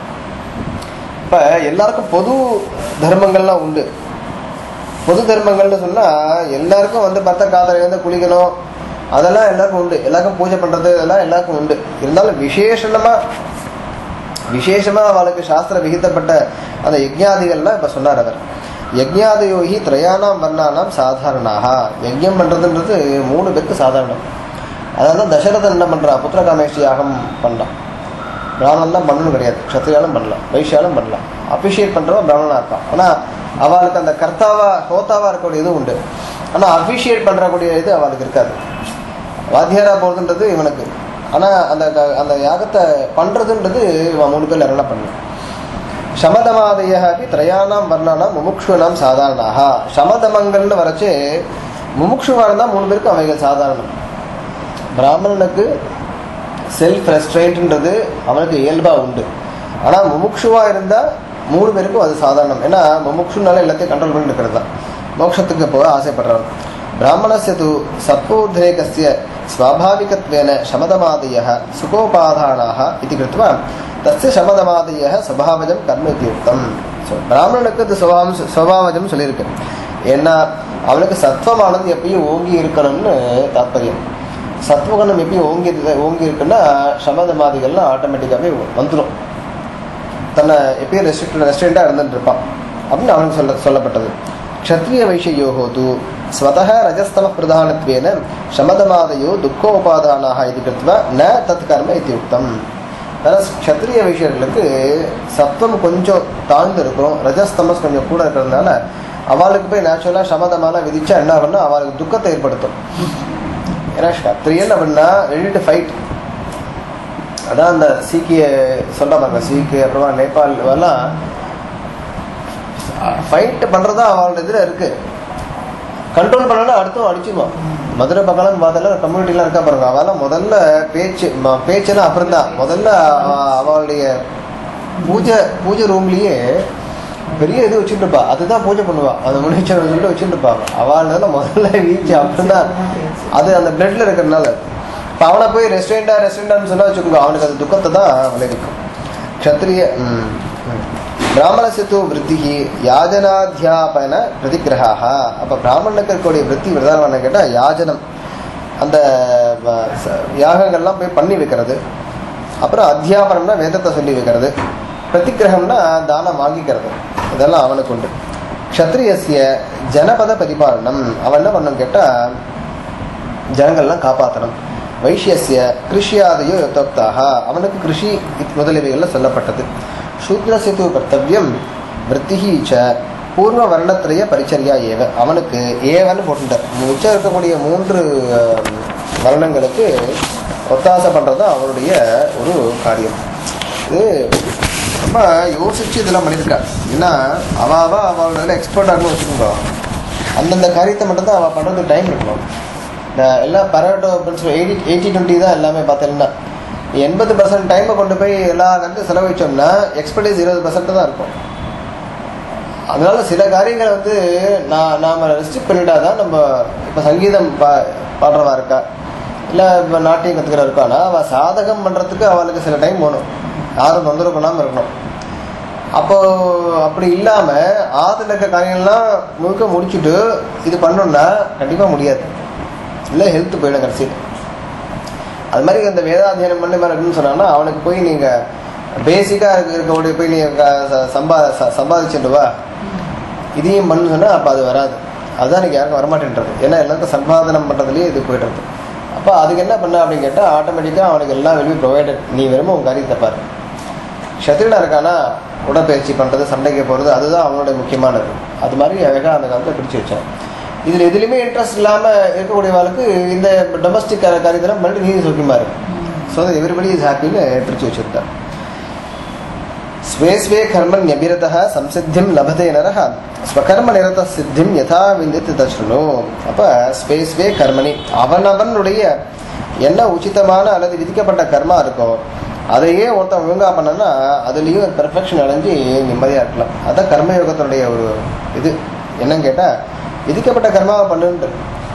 இப்போ எல்லாருக்கும் பொது தர்மங்கள்லாம் உண்டு பொது தர்மங்கள்னு சொன்னால் எல்லாருக்கும் வந்து பத்த காதலை வந்து குளிக்கணும் அதெல்லாம் எல்லாருக்கும் உண்டு எல்லாருக்கும் பூஜை பண்ணுறது இதெல்லாம் எல்லாருக்கும் உண்டு இருந்தாலும் விசேஷமாக விசேஷமாக அவளுக்கு சாஸ்திர விகிதப்பட்ட அந்த யஜ்ஞாதிகள்லாம் இப்போ சொன்னார் அவர் யஜ்ஞாதயோகி திரையானாம் வர்ணானாம் சாதாரணாக யஜ்ஞம் பண்ணுறதுன்றது மூணு பேருக்கு சாதாரணம் அதாவது தசரதன் என்ன பண்ணுறா புத்திரகாமேஷ்டி யாகம் பண்ணலாம் பிராமணன் தான் பண்ணணும் கிடையாது க்ஷத்ரியாலும் பண்ணலாம் வைஷ்யாலும் பண்ணலாம் அபிஷேக் பண்ணுறவன் பிராமணனாக இருப்பான் ஆனால் அவளுக்கு அந்த கர்த்தாவா ஹோத்தாவா இருக்கக்கூடிய இது உண்டு ஆனால் அபிஷேக் பண்ணுறக்கூடிய இது அவளுக்கு இருக்காது வாத்தியாரா போகிறதுன்றது இவனுக்கு ஆனால் அந்த க- அந்த யாகத்தை பண்ணுறதுன்றது இவன் மூணு பேர் என்ன பண்ணணும் சமதமாதய அப்படி திரையானாம் வர்ணானாம் முமுக்ஷுனாம் சாதாரணாக சமதமங்கள்னு வரைச்சு முமுட்சுவா இருந்தால் மூணு பேருக்கு அவைகள் சாதாரணம் பிராமணனுக்கு செல்ஃப் ரெஸ்ட்ரெயின்ட்ன்றது அவனுக்கு இயல்பாக உண்டு ஆனால் முமுட்சுவா இருந்தால் மூணு பேருக்கும் அது சாதாரணம் ஏன்னா முமுட்சுனால எல்லாத்தையும் கண்ட்ரோல் பண்ணி இருக்கிறது தான் மோட்சத்துக்கு போக ஆசைப்படுறவன் பிராமணஸ்ய து சத்வோத்ரேகஸ்ய ஸ்வாபாவிகத்வேன சமதமாதய சுகோபாதானாக இது கிருத்வா தஸ்ய சமதமாதய ஸ்வபாவஜம் கர்ம இத்தியுக்தம் ஸோ பிராமணனுக்கு இது சுபாவம் சுபாவஜம் சொல்லியிருக்கு ஏன்னா அவனுக்கு சத்வமானது எப்பயும் ஓங்கி இருக்கணும்னு தாற்பயம் சத்வகுணம் எப்பயும் ஓங்கி இருக்கு- ஓங்கி இருக்குன்னா சமதமாதிகள்லாம் ஆட்டோமேட்டிக்காகவே வந்துடும் தன்னை எப்பயும் ரெஸ்ட்ரிக்ட் ரெஸ்ட்ரெண்டாக இருந்துட்டு இருப்பான் அப்படின்னு அவனுக்கு சொல்ல சொல்லப்பட்டது க்ஷத்ரிய வைஷயோகோ து ஸ்வதः ரஜஸ்தம பிரதானத்வேன சமதமாதயோ துக்கோபாதானாக இது கிருத்வா ந தத் கர்ம இது உக்தம் அதனால் க்ஷத்ரிய வைஷயர்களுக்கு சத்வம் கொஞ்சம் தாழ்ந்து இருக்கும் ரஜஸ்தமஸ் கொஞ்சம் கூட இருக்கிறதுனால அவளுக்கு போய் நேச்சுரலாக சமதமாலாம் விதிச்சா என்ன பண்ணா அவளுக்கு துக்கத்தை ஏற்படுத்தும் ஏன்னா க்ஷத்ரியன் அப்படின்னா ரெடி டு ஃபைட் அதான் அந்த சீக்கிய சொல்ல பாருங்க சீக்கிய அப்புறமா நேபாள் எல்லாம் ஃபைட் பண்ணுறதா அவளோட இதில் இருக்கு கண்ட்ரோல் பண்ணனா அடுத்தும் அடிச்சிருவான் மதுரை பக்கம் பார்த்தல கம்யூனிட்டிலாம் இருக்கா பாருங்க அவெல்லாம் முதல்ல பேச்சு ம- பேச்செல்லாம் அப்புறம் தான் முதல்ல அவ- அவளுடைய பூஜை பூஜை ரூம்லயே பெரிய இது வச்சுட்டு இருப்பா அதுதான் பூஜை பண்ணுவா அந்த முன்னேச்சர் சொல்லிட்டு வச்சுட்டு இருப்பா அவள் முதல்ல வீச்சு அப்புறம் தான் அது அந்த பிளட்ல இருக்கிறதுனால இப்போ அவனை போய் ரெஸ்டாரண்டா ரெஸ்டாரண்டான்னு சொன்னா வச்சுக்கோங்க அவனுக்கு அது துக்கத்தை தான் விளைவிக்கும் க்ஷத்ரிய ம், ம். பிராமணस्य तु वृत्तिः யாஜனாத்தியாபன பிரதிகிரகாக அப்போ பிராமணனுக்கு இருக்கக்கூடிய விருத்தி பிரதானம் கேட்டால் யாஜனம் அந்த வ- ச- யாகங்கள்லாம் போய் பண்ணி வைக்கிறது அப்புறம் அத்தியாபனம்னா வேதத்தை சொல்லி வைக்கிறது பிரதிகிரகம்னா தானம் வாங்கிக்கிறது இதெல்லாம் அவனுக்கு உண்டு க்ஷத்ரியஸ்ய ஜனபத பரிபாலனம் அவன் என்ன பண்ணணும் கேட்டால் ஜனங்கள்லாம் காப்பாற்றணும் வைஷ்யஸ்ய கிருஷியாதையோ யதோக்தாக அவனுக்கு கிருஷி இத் முதலியவைகள்ல சொல்லப்பட்டது சூத்ரஸ்ய தூ கர்த்தவியம் விற்த்திஹி ச பூர்வ வர்ணத்திரைய பரிச்சரியா ஏவ அவனுக்கு ஏவன்னு போட்டுட்டார் மிச்சம் இருக்கக்கூடிய மூன்று அஹ், வர்ணங்களுக்கு ஒத்தாசை பண்ணுறது தான் அவனுடைய ஒரு காரியம் இது ரொம்ப யோசிச்சு இதெல்லாம் பண்ணியிருக்கா ஏன்னா அவ அவ அவளோட எக்ஸ்பர்ட் ஆகணும் வச்சுக்கோங்க அந்தந்த காரியத்தை மட்டும் தான் அவள் பண்ணுறதுக்கு டைம் இருக்கணும் இந்த எல்லாம் Pareto principle eighty eighty twenty தான் எல்லாமே பார்த்தீங்கன்னா எண்பது பர்சன்ட் டைமை கொண்டு போய் எல்லா கருத்து செலவழிச்சோம்னா எக்ஸ்பர்டைஸ் இருபது பர்சன்ட் தான் இருக்கும் அதனால சில காரியங்களை வந்து நான் நாம் ரெஸ்ட்ரிக்ட் பண்ணிட்டா தான் நம்ம இப்போ சங்கீதம் பா பாடுறவா இருக்கா இல்லை இப்போ நாட்டியம் கற்றுக்கிற இருக்கானா அவள் சாதகம் பண்ணுறதுக்கு அவளுக்கு சில டைம் போகணும் யாரும் தொந்தரவு பண்ணாமல் இருக்கணும் அப்போ அப்படி இல்லாமல் ஆற்றுல இருக்க காரியங்கள்லாம் முழுக்க முடிச்சுட்டு இது பண்ணோம்னா கண்டிப்பாக முடியாது இல்லை ஹெல்த் போயிடும் கடைசியில் அது மாதிரி இந்த வேதாத்தியனம் பண்ணி மாதிரி இருக்குன்னு சொன்னாங்கன்னா அவனுக்கு போய் நீங்கள் பேசிக்காக இருக்க இருக்கக்கூடிய போய் நீங்கள் சம்பா ச- சம்பாதிச்சுட்டு வா இதையும் பண்ணு சொன்னால் அப்போ அது வராது அதுதான் எனக்கு யாருக்கும் வரமாட்டேன்றது ஏன்னா எல்லாருக்கும் சம்பாதனம் பண்ணுறதுலேயே இது போய்டுறது அப்போ அதுக்கு என்ன பண்ண அப்படின்னு கேட்டால் ஆட்டோமேட்டிக்காக அவனுக்கு எல்லாம் வெளியே ப்ரொவைடட் நீ வெறும் உன் காரியத்தை பாரு ஷத்திரனா இருக்கானா உடற்பயிற்சி பண்ணுறது சண்டைக்கு போகிறது அதுதான் அவனோட முக்கியமானது அது மாதிரி அழகாக அந்த காலத்தில் பிடிச்சி வச்சான் இதில் எதுலையுமே இன்ட்ரெஸ்ட் இல்லாமல் இருக்கக்கூடியவளுக்கு இந்த டொமஸ்டிக் காரியத்தெல்லாம் பண்ணிட்டு நீதி சௌக்கியமாக இருக்கு ஸோ எவ்ரிபடி இஸ் ஹாப்பின்னு பிடிச்சி வச்சுருக்கார் ஸ்வே ஸ்வே கர்மண்யபிரதः சம்சித்திம் லபதே நரः ஸ்வகர்ம நிரத சித்திம் யதா விந்தித்து தஷ்ணு அப்போ ஸ்வே ஸ்வே கர்மணி அவனவனுடைய என்ன உச்சிதமான அல்லது விதிக்கப்பட்ட கர்மா இருக்கோ அதையே ஒருத்தன் ஒழுங்கா பண்ணனா அதுலேயும் ஒரு பெர்ஃபெக்ஷன் அடைஞ்சு நிம்மதியாக இருக்கலாம் அதான் கர்மயோகத்தினுடைய ஒரு இது என்னன்னு கேட்டால் விதிக்கப்பட்ட கர்மாவை பண்ணுன்ட்டு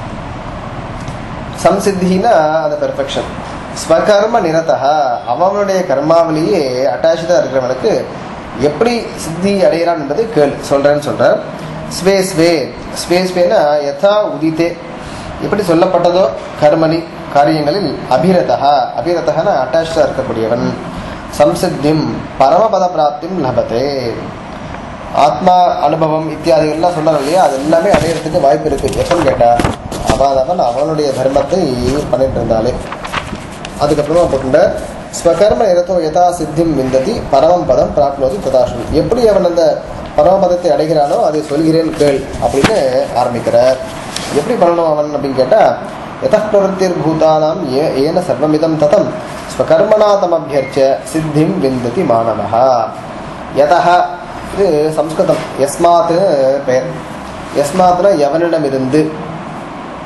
சம்சித்தினா அந்த பெர்ஃபெக்ஷன் ஸ்வகர்ம நிரதா அவனுடைய கர்மாவிலேயே அட்டாச்சாக இருக்கிறவனுக்கு எப்படி சித்தி அடைகிறான் என்பது கேள் சொல்கிறேன்னு சொல்கிறார் ஸ்வே ஸ்வே ஸ்வே ஸ்வேனா யதா உதித்தே எப்படி சொல்லப்பட்டதோ கர்மணி காரியங்களில் அபிரதா அபிரதனா அட்டாச்சாக இருக்கக்கூடியவன் சம்சித்திம் பரமபத பிராப்திம் லபத்தே ஆத்மா அனுபவம் இத்தியாதிகள்லாம் சொன்னாங்க இல்லையா அது எல்லாமே அடையிறதுக்கு வாய்ப்பு இருக்கு எப்பன்னு கேட்டா அவன் அவன் அவனுடைய தர்மத்தை பண்ணிட்டு இருந்தாலே அதுக்கப்புறமா போட்டுண்ட ஸ்வகர்ம நிரத்தோ யதா சித்திம் விந்ததி பரமம் பதம் பிராப்னோதி ததாசு எப்படி அவன் அந்த பரமபதத்தை அடைகிறானோ அதை சொல்கிறேன் கேள் அப்படின்னு ஆரம்பிக்கிறார் எப்படி பண்ணணும் அவன் அப்படின்னு கேட்டா யத பிரவருத்திர் பூதானாம் ஏ ஏன சர்வமிதம் ததம் ஸ்வகர்மணா தமபியர்ச்ச சித்திம் விந்ததி மாணவா யதः இது சம்ஸ்கிருதம் எஸ்மாத்னு பெயர் எஸ்மாத்னா எவனிடமிருந்து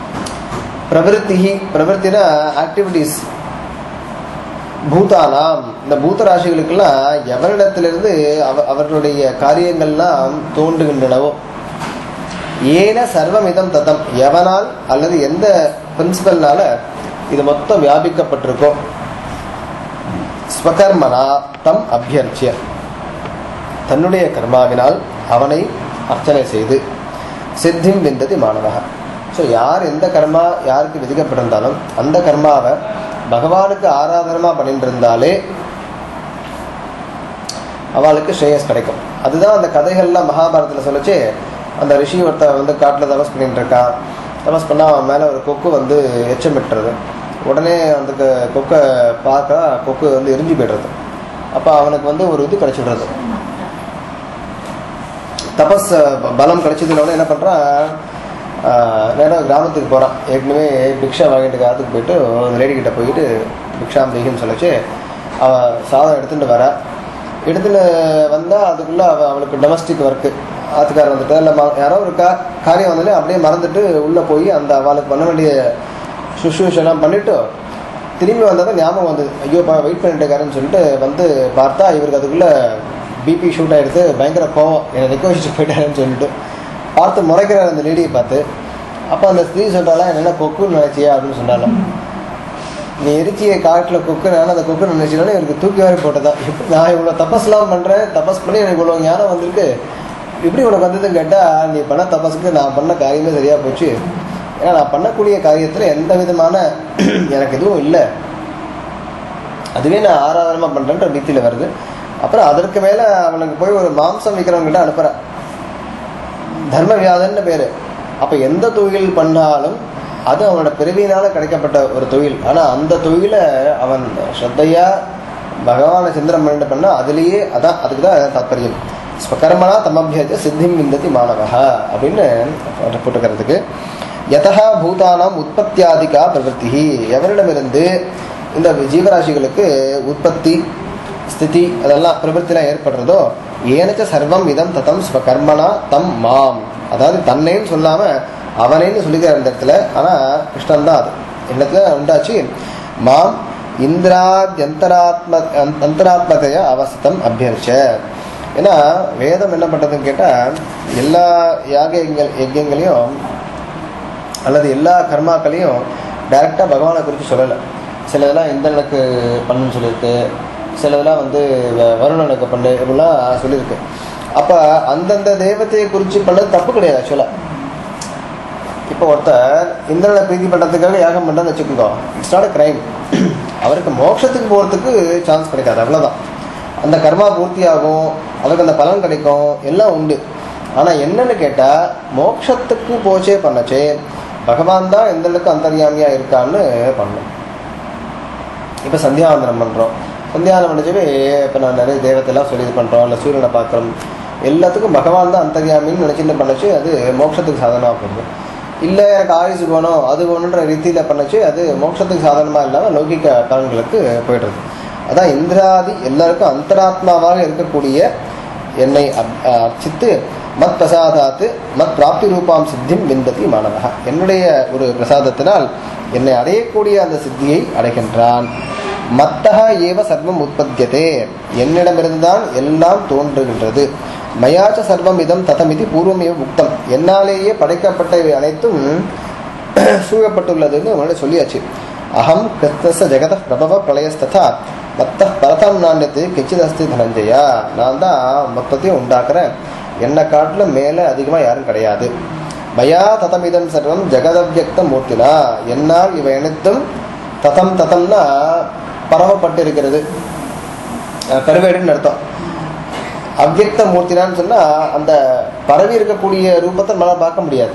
பிரவருத்தி பிரவருத்தினா ஆக்டிவிட்டீஸ் பூதானாம் இந்த பூத ராசிகளுக்கெல்லாம் எவரிடத்திலிருந்து அவ அவர்களுடைய காரியங்கள்லாம் தோன்றுகின்றனவோ ஏன சர்வமிதம் தத்தம் எவனால் அல்லது எந்த பிரின்சிபல்னால இது மொத்தம் வியாபிக்கப்பட்டிருக்கோ ஸ்வகர்மனா தம் அபியர்ச்சிய தன்னுடைய கர்மாவினால் அவனை அர்ச்சனை செய்து சித்திம் விந்ததி மாணவக ஸோ யார் எந்த கர்மா யாருக்கு விதிக்கப்பட்டிருந்தாலும் அந்த கர்மாவை பகவானுக்கு ஆராதனமாக பண்ணிட்டு இருந்தாலே அவளுக்கு ஸ்ரேயஸ் கிடைக்கும் அதுதான் அந்த கதைகள்லாம் மகாபாரதத்தில் சொல்லிச்சு அந்த ரிஷி ஒருத்தன் வந்து காட்டில் தபஸ் பண்ணிட்டு இருக்கான் தபஸ் பண்ணால் அவன் மேலே ஒரு கொக்கு வந்து எச்சமிட்டுறது உடனே அந்த க- கொக்கை பார்க்க கொக்கு வந்து எரிஞ்சு போய்டுறது அப்போ அவனுக்கு வந்து ஒரு இது கிடைச்சிடுறது தபஸ் ப- பலம் கிடைச்சதுனோட என்ன பண்ணுறான் நேராக கிராமத்துக்கு போகிறான் ஏற்கனவே பிக்ஷா வாங்கிட்டு காலத்துக்கு போயிட்டு ஒரு லேடி கிட்ட போயிட்டு பிக்ஷாம் தேகின்னு சொல்லிச்சு அவள் சாதம் எடுத்துட்டு வர எடுத்துன்னு வந்தால் அதுக்குள்ளே அவள் அவளுக்கு டொமஸ்டிக் ஒர்க்கு ஆத்துக்காரர் வந்துட்டு இல்லை ம யாரோ ஒரு கா காரியம் வந்தாலே அப்படியே மறந்துட்டு உள்ளே போய் அந்த அவளுக்கு பண்ண வேண்டிய சுஷ்ரூஷெல்லாம் பண்ணிவிட்டு திரும்பி வந்ததும் ஞாபகம் வந்தது ஐயோ வெயிட் பண்ணிட்டு இருக்காருன்னு சொல்லிட்டு வந்து பார்த்தா இவருக்கு அதுக்குள்ளே பிபி ஷூட் ஆகிடுது பயங்கர கோவம் என்னை நிற்க வச்சுட்டு போயிட்டாருன்னு சொல்லிட்டு பார்த்து முறைக்கிறார் அந்த லேடியை பார்த்து அப்போ அந்த ஸ்திரீ சொல்கிறாலாம் என்ன கொக்குன்னு நினச்சியா அப்படின்னு சொன்னாலும் நீ எரிச்சிய காட்டில் கொக்கு நான் அந்த கொக்கு நினைச்சோன்னே எனக்கு தூக்கி வாரி போட்டதா எப்படி நான் இவ்வளோ தபஸ்லாம் பண்ணுறேன் தபஸ் பண்ணி எனக்கு இவ்வளோ ஞானம் வந்திருக்கு எப்படி உனக்கு வந்ததுன்னு கேட்டால் நீ பண்ண தபஸுக்கு நான் பண்ண காரியமே சரியாக போச்சு ஏன்னா நான் பண்ணக்கூடிய காரியத்தில் எந்த விதமான எனக்கு எதுவும் இல்லை அதுவே நான் ஆராதனமாக பண்ணுறேன்ற ரீதியில் வருது அப்புறம் அதற்கு மேலே அவனுக்கு போய் ஒரு மாம்சம் விற்கிறவங்ககிட்ட அனுப்புகிறேன் தர்ம வியாதன்னு பேர் அப்போ எந்த தொழில் பண்ணாலும் அது அவனோட பிறவியினால கிடைக்கப்பட்ட ஒரு தொழில் ஆனால் அந்த தொழிலை அவன் ஸ்ரத்தையா பகவானை சிந்தனம் பண்ணிட்டு பண்ணா அதுலேயே அதான் அதுக்கு தான் தாத்பரியம் ஸ்வகர்மனா தமபியஜ சித்திம் விந்ததி மாணவா அப்படின்னு போட்டுக்கிறதுக்கு யதா பூதானாம் உற்பத்தியாதிகா பிரவருத்தி எவரிடமிருந்து இந்த ஜீவராசிகளுக்கு உற்பத்தி ஸ்திதி அதெல்லாம் பிரவருத்திலாம் ஏற்படுறதோ ஏனச்ச சர்வம் இதம் ததம் ஸ்வகர்மனா தம் மாம் அதாவது தன்னைன்னு சொல்லாம அவனேன்னு சொல்லிக்கிற இந்த இடத்துல ஆனா கிருஷ்ணன் தான் அது இடத்துல உண்டாச்சு மாம் இந்திராத்யந்தராத்ம அந்தராத்மதைய அவசதம் அபியரிச்ச ஏன்னா வேதம் என்ன பண்றதுன்னு கேட்டா எல்லா யாக யஜ்ஞ- யஜ்ஞங்களையும் அல்லது எல்லா கர்மாக்களையும் டைரெக்டாக பகவானை குறித்து சொல்லலை சிலதெல்லாம் இந்திரனுக்கு பண்ணுன்னு சொல்லியிருக்கு சிலதெல்லாம் வந்து வ- வருணனுக்கு பண்ணு இப்படிலாம் சொல்லியிருக்கு அப்போ அந்தந்த தெய்வத்தையை குறித்து பண்ணது தப்பு கிடையாது ஆக்சுவலாக இப்போ ஒருத்தர் இந்திரனை பிரீதி பண்ணுறதுக்காக யாகம் பண்ணுறன்னு வச்சுக்கோங்க இட்ஸ் நாட் அ கிரைம் அவருக்கு மோட்சத்துக்கு போகிறதுக்கு சான்ஸ் கிடைக்காது அவ்வளோதான் அந்த கர்மா பூர்த்தியாகும் அவருக்கு அந்த பலன் கிடைக்கும் எல்லாம் உண்டு ஆனால் என்னன்னு கேட்டால் மோட்சத்துக்கு போச்சே பண்ணச்சே பகவான் தான் இந்திரனுக்கு அந்தர்யாமியாக இருக்கான்னு பண்ணணும் இப்போ சந்தியாவந்தனம் பண்ணுறோம் சந்தியாவந்தனம் பண்ணிச்சவே இப்போ நான் நிறைய தெய்வத்தெல்லாம் சொல்லி இது பண்ணுறோம் இல்லை சூரியனை பார்க்குறோம் எல்லாத்துக்கும் பகவான் தான் அந்தர்யாமின்னு நினச்சிட்டு பண்ணச்சு அது மோட்சத்துக்கு சாதனமாக போகுது இல்லை எனக்கு ஆயுசு வேணும் அது வேணுன்ற ரீதியில் பண்ணச்சு அது மோட்சத்துக்கு சாதனமாக இல்லாமல் லௌகிக பலன்களுக்கு போயிடுறது அதான் இந்திராதி எல்லாருக்கும் அந்தராத்மாவாக இருக்கக்கூடிய என்னை அப்- அர்ச்சித்து மத் பிரசாதாத்து மத் பிராப்தி ரூபாம் சித்திம் விந்ததி மாணவக என்னுடைய ஒரு பிரசாதத்தினால் என்னை அடையக்கூடிய அந்த சித்தியை அடைகின்றான் மத்தக ஏவ சர்வம் உற்பத்தியதே என்னிடமிருந்துதான் எல்லாம் தோன்றுகின்றது மயாச்ச சர்வம் இதம் ததமிதி பூர்வமேவ உக்தம் என்னாலேயே படைக்கப்பட்ட இவை அனைத்தும் சூழப்பட்டுள்ளதுன்னு முன்னாடி சொல்லியாச்சு அகம் கிருத்தச ஜெகத பிரபவ பிரளயஸ்ததா மத்த பரதம் நாண்யத்து கிச்சிதஸ்தி தனஞ்சயா நான் தான் மொத்தத்தையும் உண்டாக்குறேன் என்னை காட்டிலும் மேலே அதிகமாக யாரும் கிடையாது மயா ததமிதம் சர்வம் ஜெகதவ்யக்த மூர்த்தினா என்னால் இவை அனைத்தும் ததம் ததம்னா பரவப்பட்டு இருக்கிறது அஹ் பெருவேடுன்னு அர்த்தம் அவ்யக்த மூர்த்தினான்னு சொன்னா அந்த பரவி இருக்கக்கூடிய ரூபத்தை நம்மளால பார்க்க முடியாது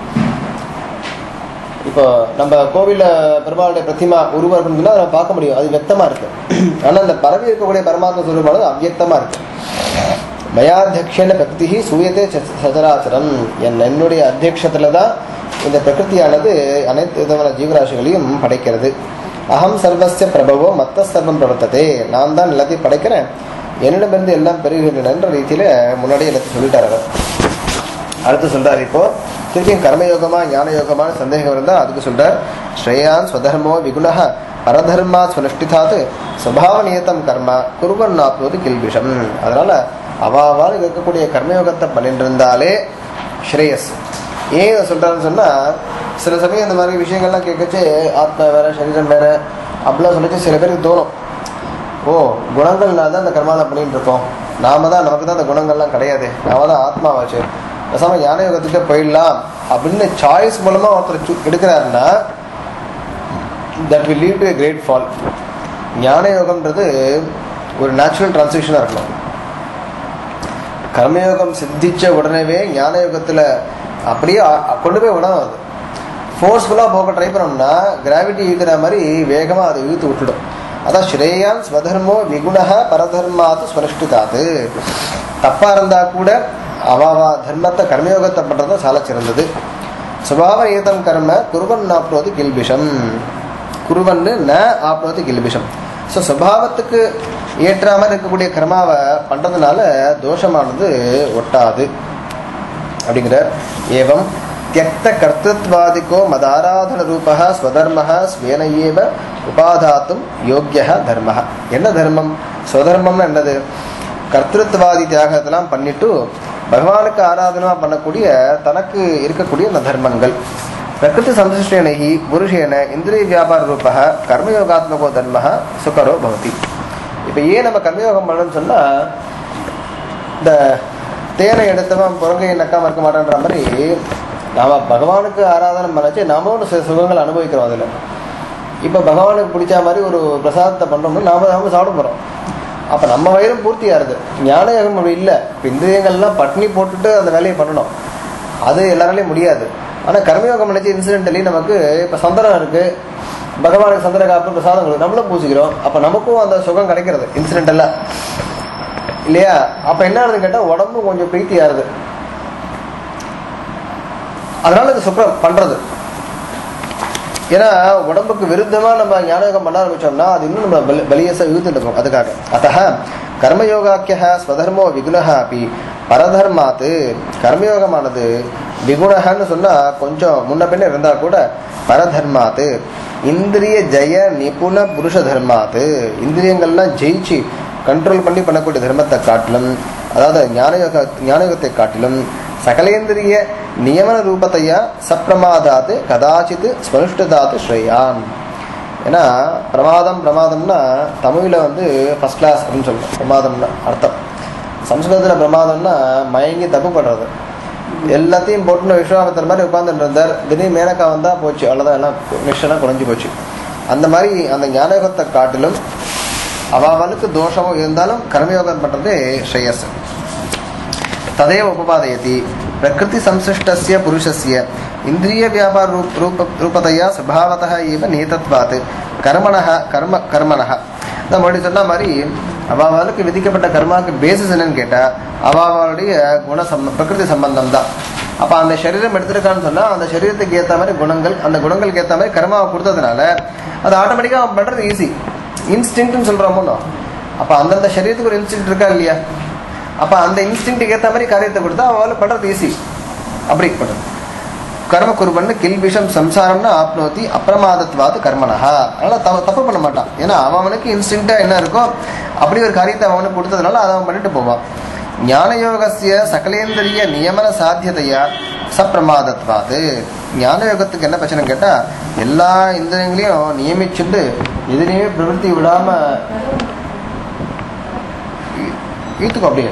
இப்போ நம்ம கோவில்ல பெருமாளுடைய பிரதிமா உருவம் இருக்குன்னு சொன்னா அதை பார்க்க முடியும் அது வெக்தமா இருக்கு ஆனா அந்த பரவி இருக்கக்கூடிய பரமாத்ம சுரூபானது அவ்யக்தமா இருக்கு மயாத்தியக்ஷன பிரகிருதி சூயதே ச- சச்சராச்சரம் என் என்னுடைய அத்தியக்ஷத்துல தான் இந்த பிரகிருதியானது அனைத்து விதமான ஜீவராசிகளையும் படைக்கிறது அகம் சர்வஸ்ய பிரபவோ மத்த சர்வம் பிரவர்த்ததே நான் தான் எல்லாத்தையும் படைக்கிறேன் என்னிடமிருந்து எல்லாம் பெறுகின்றன என்ற ரீதியில முன்னாடியே எல்லாத்தையும் சொல்லிட்டார் அவர் அடுத்து சொல்றாரு இப்போ திருப்பியும் கர்மயோகமா ஞான யோகமான சந்தேகம் இருந்தால் அதுக்கு சொல்றார் ஸ்ரேயான் ஸ்வதர்மோ விகுணः பரதர்மா ஸ்வனுஷ்டிதாத் சுபாவ நியத்தம் கர்ம குருவன் ஆப்னோது கில்பிஷம் அதனால அவாவால் இருக்கக்கூடிய கர்மயோகத்தை பண்ணிட்டு இருந்தாலே ஸ்ரேயஸ் ஏன் இதை சொல்றாருன்னு சொன்னா சில சமயம் இந்த மாதிரி விஷயங்கள்லாம் கேட்கச்சு ஆத்மா வேற சரீரம் வேற அப்படிலாம் சொல்லிச்சு சில பேருக்கு தோணும் ஓ குணங்கள்னால தான் இந்த கர்மாலாம் பண்ணிட்டு இருக்கோம் நாம தான் நமக்கு தான் அந்த குணங்கள்லாம் கிடையாது நாம தான் ஆத்மாவாச்சு பேசாம ஞான யோகத்துக்கு போயிடலாம் அப்படின்னு சாய்ஸ் மூலமா ஒருத்தர் சு- எடுக்கிறாருன்னா that will lead to great fall ஞான யோகம்ன்றது ஒரு நேச்சுரல் டிரான்சிஷனாக இருக்கணும் கர்மயோகம் சித்திச்ச உடனேவே ஞான யோகத்துல அப்படியே அ- அ- கொண்டு போய் விடணும் அது ஃபோர்ஸ்ஃபுல்லாக போக ட்ரை பண்ணோம்னா கிராவிட்டி இழுக்கிற மாதிரி வேகமாக அதை இழுத்து விட்டுடும் அதான் ஸ்ரேயான் ஸ்வதர்மோ விகுணக பரதர்மாத்து ஸ்வனிஷ்டிதாத்து தப்பா இருந்தா கூட அவாவா தர்மத்தை கர்மயோகத்தை பண்றது சால சிறந்தது சுபாவ ஏதம் கர்ம குருவன் ஆப்னோது கில்பிஷம் குருவன்னு ந ஆப்னோது கில்பிஷம் ஸோ சுபாவத்துக்கு ஏற்ற மாதிரி இருக்கக்கூடிய கர்மாவை பண்றதுனால தோஷமானது ஒட்டாது அப்படிங்கிறார் ஏவம் தியக்த கர்த்தத்வாதிக்கோ மதாராதன ரூபः ஸ்வதர்மः ஸ்வேன ஏவ உபாதாத்தும் யோக்கிய தர்மः என்ன தர்மம் ஸ்வதர்மம்னு என்னது கர்த்தத்வாதி தியாகத்தெல்லாம் பண்ணிட்டு பகவானுக்கு ஆராதனா பண்ணக்கூடிய தனக்கு இருக்கக்கூடிய அந்த தர்மங்கள் பிரகிருதி சம்சிஷ்டேனி புருஷேன இந்திரிய வியாபார ரூபः கர்மயோகாத்மகோ தர்மः சுகரோ பவதி இப்போ ஏன் நம்ம கர்மயோகம் பண்ணணும்னு சொன்னா இந்த தேனை எடுத்தவன் புறங்கையை நக்காம இருக்க மாட்டான்ற மாதிரி நாம பகவானுக்கு ஆராதனை பண்ணச்சு நாமளும் சில சுகங்கள் அனுபவிக்கிறோம் அதில் இப்போ பகவானுக்கு பிடிச்ச மாதிரி ஒரு பிரசாதத்தை பண்ணோம்னா நாம நாம சாப்பிட போகிறோம் அப்போ நம்ம வயிறும் பூர்த்தி ஆறுது ஞான யோகம் அப்படி இல்லை இப்போ இந்திரியங்கள்லாம் பட்னி போட்டுட்டு அந்த வேலையை பண்ணணும் அது எல்லாராலையும் முடியாது ஆனால் கர்மயோகம் நினைச்சு இன்சிடென்டலி நமக்கு இப்போ சந்திரன் இருக்கு பகவானுக்கு சந்திர காப்பு பிரசாதம் கொடுக்கு நம்மளும் பூசிக்கிறோம் அப்போ நமக்கும் அந்த சுகம் கிடைக்கிறது இன்சிடென்டெல்லாம் இல்லையா அப்ப என்ன ஆகுதுன்னு கேட்டா உடம்பு கொஞ்சம் பிரீத்தி ஆறுது அதனால இது சுப்ரம் பண்றது ஏன்னா உடம்புக்கு விருத்தமா நம்ம ஞானயோகம் பண்ண ஆரம்பிச்சோம்னா அது இன்னும் நம்ம பலி- பலியசா இழுத்துட்டு இருக்கும் அதுக்காக அத்தः கர்மயோகாக்கிய ஸ்வதர்மோ விகுணः அப்படி பரதர்மாத்து கர்மயோகமானது விகுணகன்னு சொன்னா கொஞ்சம் முன்ன பின்ன இருந்தா கூட பரதர்மாத்து இந்திரிய ஜெய நிபுண புருஷ தர்மாத்து இந்திரியங்கள்லாம் ஜெயிச்சு கண்ட்ரோல் பண்ணி பண்ணக்கூடிய தர்மத்தை காட்டிலும் அதாவது ஞானயோக ஞானயோகத்தை காட்டிலும் சகலேந்திரிய நியமன ரூபத்தையா சப்பிரமாதாத்து கதாச்சித் ஸ்மனுஷ்டதாத்து ஸ்ரேயான் ஏன்னா பிரமாதம் பிரமாதம்னா தமிழில் வந்து ஃபர்ஸ்ட் கிளாஸ் அப்படின்னு சொல்லுவோம் பிரமாதம்னா அர்த்தம் சம்ஸ்கிருதத்தில் பிரமாதம்னா மயங்கி தப்பு பண்ணுறது எல்லாத்தையும் போட்டுன்னு விஸ்வாமித்தர் மாதிரி உட்காந்துட்டு இருந்தார் திடீர்னு மேனக்கா வந்தால் போச்சு அவ்வளோதான் எல்லாம் நிஷ்டனா குறைஞ்சி போச்சு அந்த மாதிரி அந்த ஞானயோகத்தை காட்டிலும் அவாவனுக்கு தோஷமும் இருந்தாலும் கர்மயோகம் பண்ணுறதே ஸ்ரேயஸ் तदेव उपपादयति प्रकृतिसंसृष्टस्य पुरुषस्य इन्द्रियव्यापाररूप रूप रूपतया स्वभावतः एव नियतत्वात् कर्मणः कर्म कर्मणः நான் முன்னாடி சொன்ன மாதிரி அவாவாளுக்கு விதிக்கப்பட்ட கர்மாவுக்கு பேசிஸ் என்னன்னு கேட்டால் அவாவாளுடைய குண சம்ப பிரகிருதி சம்பந்தம் தான் அப்போ அந்த சரீரம் எடுத்திருக்கான்னு சொன்னால் அந்த சரீரத்துக்கு ஏற்ற மாதிரி குணங்கள் அந்த குணங்களுக்கு ஏற்ற மாதிரி கர்மாவை கொடுத்ததுனால அது ஆட்டோமேட்டிக்காக அவன் பண்ணுறது ஈஸி இன்ஸ்டிங்க்ட்னு சொல்கிறோமோ அப்போ அந்தந்த சரீரத்துக்கு ஒரு இன்ஸ்டிங்க்ட் இருக்கா இல்லையா அப்போ அந்த இன்ஸ்டிங்க்டுக்கு ஏற்ற மாதிரி காரியத்தை கொடுத்தா அவள் பண்ணுறது ஈஸி அப்படி பண்ணுறது கர்ம குருபன்னு கில்பிஷம் சம்சாரம்னு ஆப்னோத்தி அப்பிரமாதத்வாது கர்மனஹா அதனால தவ தப்பு பண்ண மாட்டான் ஏன்னா அவனுக்கு இன்ஸ்டிங்க்டா என்ன இருக்கோ அப்படி ஒரு காரியத்தை அவனுக்கு கொடுத்ததுனால அதை அவன் பண்ணிட்டு போவான் ஞானயோகசிய சகலேந்திரிய நியமன சாத்தியதையா சப்பிரமாதத்வாது ஞானயோகத்துக்கு என்ன பிரச்சனை கேட்டா எல்லா இந்திரியங்களையும் நியமிச்சுட்டு எதுலேயுமே பிரவருத்தி விடாம ஈத்துக்கும் அப்படியே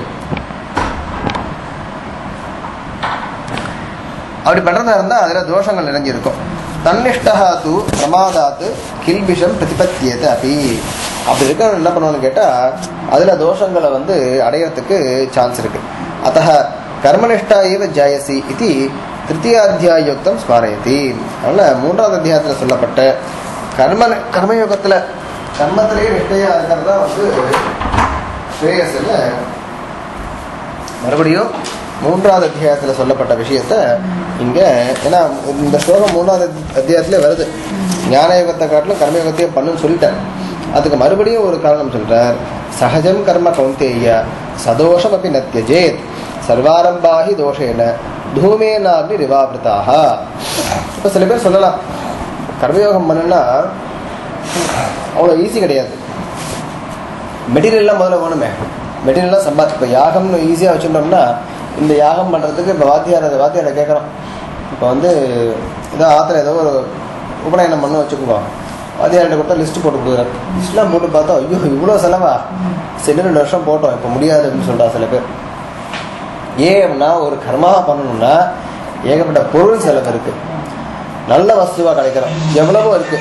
அப்படி பண்றதா இருந்தா அதுல தோஷங்கள் நிறைஞ்சிருக்கும் தன்னிஷ்டா தூ பிரமாதாத்து கில்பிஷம் பிரதிபத்தியது அப்படி அப்படி இருக்க என்ன பண்ணுவான்னு கேட்டா அதுல தோஷங்களை வந்து அடையறதுக்கு சான்ஸ் இருக்கு அத்த கர்மனிஷ்டா ஏவ ஜாயசி இது திருத்தியாத்தியாயுக்தம் ஸ்மாரயதி அதனால மூன்றாவது அத்தியாயத்தில் சொல்லப்பட்ட கர்ம கர்மயோகத்துல கர்மத்திலேயே நிஷ்டையா இருக்கிறதா வந்து ஸ்ரேயஸ்ல மறுபடியும் மூன்றாவது அத்தியாயத்தில் சொல்லப்பட்ட விஷயத்த இங்க ஏன்னா இந்த ஸ்லோகம் மூணாவது அத்தியாயத்திலே வருது ஞானயோகத்தை காட்டிலும் கர்மயோகத்தையே பண்ணுன்னு சொல்லிட்டேன் அதுக்கு மறுபடியும் ஒரு காரணம் சொல்றார் சகஜம் கர்ம கௌந்தேய சதோஷம் அப்படி நத்தியஜேத் சர்வாரம்பாகி தோஷேன தூமேனாக்னி ரிவாபிருதாக இப்போ சில பேர் சொல்லலாம் கர்மயோகம் பண்ணுன்னா அவ்வளோ ஈஸி கிடையாது மெட்டீரியல்லாம் முதல்ல வேணுமே மெட்டீரியல்லாம் சம்பாதி இப்போ யாகம்னு ஈஸியாக வச்சுட்டோம்னா இந்த யாகம் பண்ணுறதுக்கு இப்போ வாத்தியார் வாத்தியாரை கேட்குறோம் இப்போ வந்து ஏதோ ஆத்திர ஏதோ ஒரு உபநயனம் பண்ண வச்சுக்கோங்க வாத்தியார்கிட்ட கொடுத்தா லிஸ்ட் போட்டு கொடுக்குறாரு லிஸ்ட்லாம் போட்டு பார்த்தா ஐயோ இவ்வளோ செலவா சரி ரெண்டு வருஷம் போட்டோம் இப்போ முடியாது அப்படின்னு சொல்கிறா சில பேர் ஏன் அப்படின்னா ஒரு கர்மாவை பண்ணணும்னா ஏகப்பட்ட பொருள் செலவு இருக்கு நல்ல வஸ்துவா கிடைக்கிறோம் எவ்வளவோ இருக்கு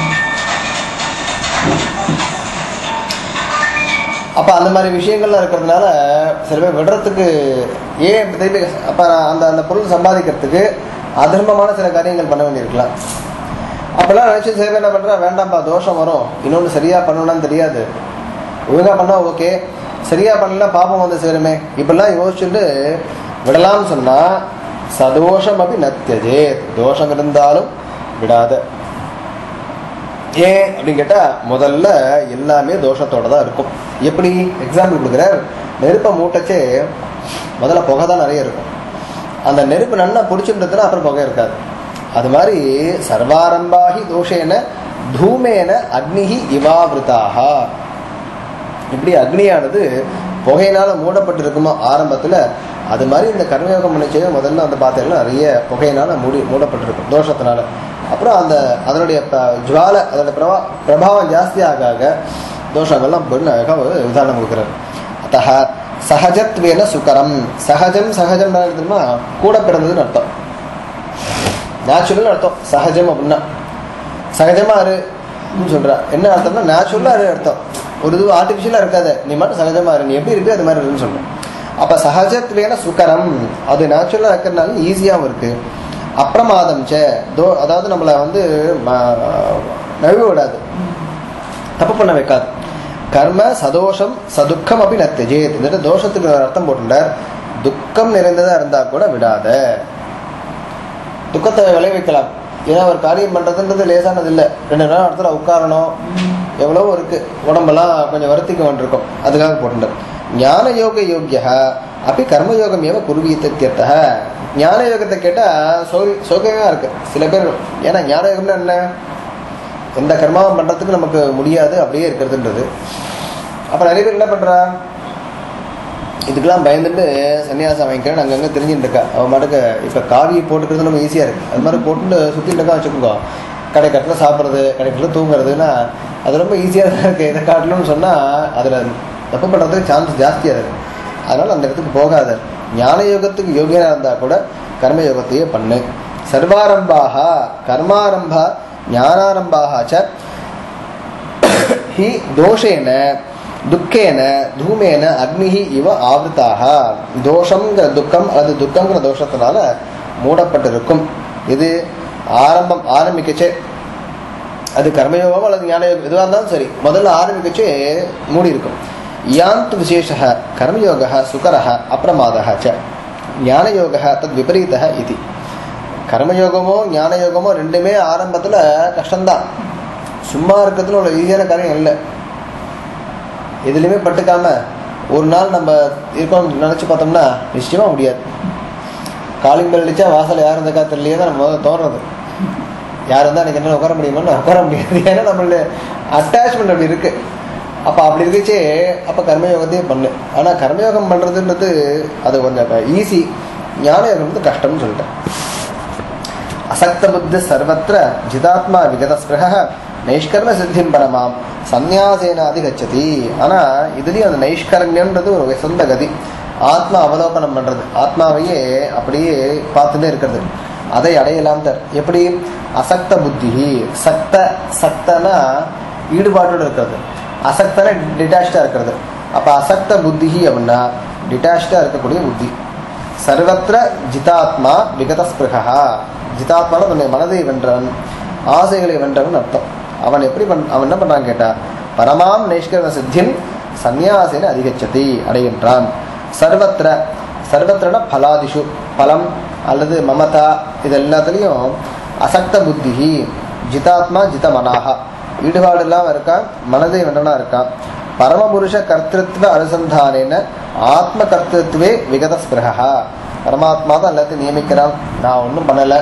அப்ப அந்த மாதிரி விஷயங்கள்லாம் இருக்கிறதுனால சில பேர் விடுறதுக்கு ஏன் இப்ப திருப்பி அப்ப நான் அந்த அந்த பொருள் சம்பாதிக்கிறதுக்கு அதர்மமான சில காரியங்கள் பண்ண வேண்டியிருக்கலாம் அப்பெல்லாம் நினைச்சு சில பேர் என்ன பண்றா வேண்டாம்ப்பா தோஷம் வரும் இன்னொன்று சரியா பண்ணணும்னு தெரியாது ஒழுங்கா பண்ணா ஓகே சரியா பண்ணலாம் பாப்பம் வந்து சேருமே இப்பெல்லாம் யோசிச்சுட்டு விடலாம்னு சொன்னா சதோஷம் அப்படி நத்தியதே தோஷம் இருந்தாலும் விடாத ஏன் அப்படின்னு கேட்டா முதல்ல எல்லாமே தோஷத்தோட தான் இருக்கும் எப்படி எக்ஸாம்பிள் கொடுக்குறார் நெருப்பை மூட்டச்சே முதல்ல புகை தான் நிறைய இருக்கும் அந்த நெருப்பு நன்னா பிடிச்சிருந்ததுன்னா அப்புறம் புகை இருக்காது அது மாதிரி சர்வாரம்பாகி தோஷேன தூமேன அக்னிஹி இவாவிருத்தாக இப்படி அக்னியானது புகையினால மூடப்பட்டிருக்குமோ ஆரம்பத்துல அது மாதிரி இந்த கர்மயோகம் பண்ணிச்சு முதல்ல வந்து பார்த்தீங்கன்னா நிறைய புகையினால மூடி மூடப்பட்டிருக்கும் தோஷத்தினால அப்புறம் அந்த அதனுடைய ப- ஜுவாலை அதோட பிரபா பிரபாவம் ஜாஸ்தி ஆக ஆக தோஷங்கள்லாம் போயின்னு அழகாக ஒரு உதாரணம் கொடுக்குறாரு அத்தக சகஜத்வேன சுகரம் சகஜம் சகஜம் தெரியுமா கூட பிறந்ததுன்னு அர்த்தம் நேச்சுரல் அர்த்தம் சகஜம் அப்படின்னா சகஜமா இரு அப்படின்னு சொல்றா என்ன அர்த்தம்னா நேச்சுரலா இரு அர்த்தம் ஒரு இது ஆர்டிஃபிஷியலா இருக்காது நீ மட்டும் சகஜமா இரு நீ எப்படி இருக்கு அது மாதிரி இருக்குன்னு சொல்றேன் அப்ப சகஜத்வேன சுகரம் அது நேச்சுரலா இருக்கிறதுனால ஈஸியாகவும் இருக்கு அப்பிரமாதம் சே தோ அதாவது நம்மளை வந்து ம- நழுவ விடாது தப்பு பண்ண வைக்காது கர்ம சதோஷம் சதுக்கம் அப்படி நத்தஜேத் இந்த இடத்துல தோஷத்துக்கு ஒரு அர்த்தம் போட்டுட்டார் துக்கம் நிறைந்ததா இருந்தா கூட விடாத துக்கத்தை விளைவிக்கலாம் ஏன்னா ஒரு காரியம் பண்றதுன்றது லேசானது இல்லை ரெண்டு நாள் இடத்துல உட்காரணும் எவ்வளவோ இருக்கு உடம்பெல்லாம் கொஞ்சம் வருத்திக்க வேண்டியிருக்கும் அதுக்காக போட்டுட்டார் ஞான யோக யோக்கிய அப்படி கர்மயோகம் ஏவ குருவீத்தத்தியத்த ஞான யோகத்தை கேட்டா சௌரி சௌகரியமா இருக்கு சில பேர் ஏன்னா ஞான யோகம்னா என்ன எந்த கர்மாவும் பண்றதுக்கு நமக்கு முடியாது அப்படியே இருக்கிறதுன்றது அப்ப நிறைய பேர் என்ன பண்றா இதுக்கெல்லாம் பயந்துட்டு சன்னியாசம் வாங்கிக்கிறேன் அங்கங்க தெரிஞ்சுட்டு இருக்கா அவன் மாட்டுக்கு இப்ப காவி போட்டுக்கிறது நம்ம ஈஸியா இருக்கு அது மாதிரி போட்டுட்டு சுத்திட்டு இருக்கா வச்சுக்கோங்க கடை கட்டில் சாப்பிட்றது கடைக்கில் தூங்குறதுன்னா அது ரொம்ப ஈஸியாக தான் இருக்கு இதை காட்டணும்னு சொன்னா அதுல தப்பு பண்றதுக்கு சான்ஸ் ஜாஸ்தியா இருக்கு அதனால அந்த இடத்துக்கு போகாத ஞான யோகத்துக்கு யோகியனா இருந்தா கூட கர்ம யோகத்தையே பண்ணு சர்வாரம்பாக கர்மாரம்பா ஞானாரம்பாக ச ஹி தோஷேன துக்கேன தூமேன அக்னிஹி இவ ஆவృతాக தோஷங்கிற துக்கம் அல்லது துக்கங்கிற தோஷத்தினால மூடப்பட்டிருக்கும் இது ஆரம்பம் ஆரம்பிக்கச்சே அது கர்மயோகம் அல்லது ஞானயோகம் எதுவாக இருந்தாலும் சரி முதல்ல ஆரம்பிக்கச்சே மூடி இருக்கும் யாந்து விசேஷ கர்மயோக சுகர அப்பிரமாத ச ஞானயோக தத் விபரீத இது கர்மயோகமோ ஞானயோகமோ ரெண்டுமே ஆரம்பத்தில் கஷ்டம்தான் சும்மா இருக்கிறதுல ஒரு ஈஸியான காரியம் இல்லை எதுலையுமே பட்டுக்காம ஒரு நாள் நம்ம இருக்கோம் நினச்சி பார்த்தோம்னா நிச்சயமா முடியாது காலிங் பெல் அடிச்சா வாசல் யார் இருந்தக்கா தெரியலையே தான் நம்ம முதல்ல தோணுறது யார் இருந்தால் எனக்கு என்ன உட்கார முடியுமான்னு உட்கார முடியாது ஏன்னா நம்மள அட்டாச்மெண்ட் அப்படி இருக்கு அப்போ அப்படி இருக்கச்சே அப்போ கர்மயோகத்தையே பண்ணு ஆனால் கர்மயோகம் பண்ணுறதுன்றது அது கொஞ்சம் ஈஸி ஞான யோகம் வந்து கஷ்டம்னு சொல்லிட்டேன் அசக்த புத்தி சர்வத்திர ஜிதாத்மா விகதஸ்பிரக நைஷ்கர்ம சித்திம் பரமாம் சந்நியாசேனாதி கச்சதி ஆனா இதுலயும் அந்த நைஷ்கர்மியன்றது ஒரு சொந்த கதி ஆத்மா அவலோகனம் பண்றது ஆத்மாவையே அப்படியே பார்த்துட்டே இருக்கிறது அதை அடையலாம் தர் எப்படி அசக்த புத்தி சக்த சக்தனா ஈடுபாட்டோடு இருக்கிறது அசக்தனா டிட்டாச்சா இருக்கிறது அப்ப அசக்த புத்தி அப்படின்னா டிட்டாச்சா இருக்கக்கூடிய புத்தி சர்வத்திர ஜிதாத்மா விகதஸ்பிருகா ஜிதாத்மான தன்னுடைய மனதை வென்றவன் ஆசைகளை வென்றவன் அர்த்தம் அவன் எப்படி பண் அவன் என்ன பண்றான் கேட்டா பரமாம் நைஷ்கர்ம சித்தின் சந்நியாசேன அதிகச்சதி அடைகின்றான் சர்வத்திர சர்வத்திரன பலாதிஷு பலம் அல்லது மமதா இது எல்லாத்துலேயும் அசக்த புத்தி ஜிதாத்மா ஜிதமனாக ஈடுபாடு இல்லாம இருக்கான் மனதை வென்றனா இருக்கான் பரமபுருஷ கர்த்திருவ அனுசந்தானேன ஆத்ம கர்த்திருவே விகதஸ்பிரகா பரமாத்மா தான் எல்லாத்தையும் நியமிக்கிறான் நான் ஒன்றும் பண்ணலை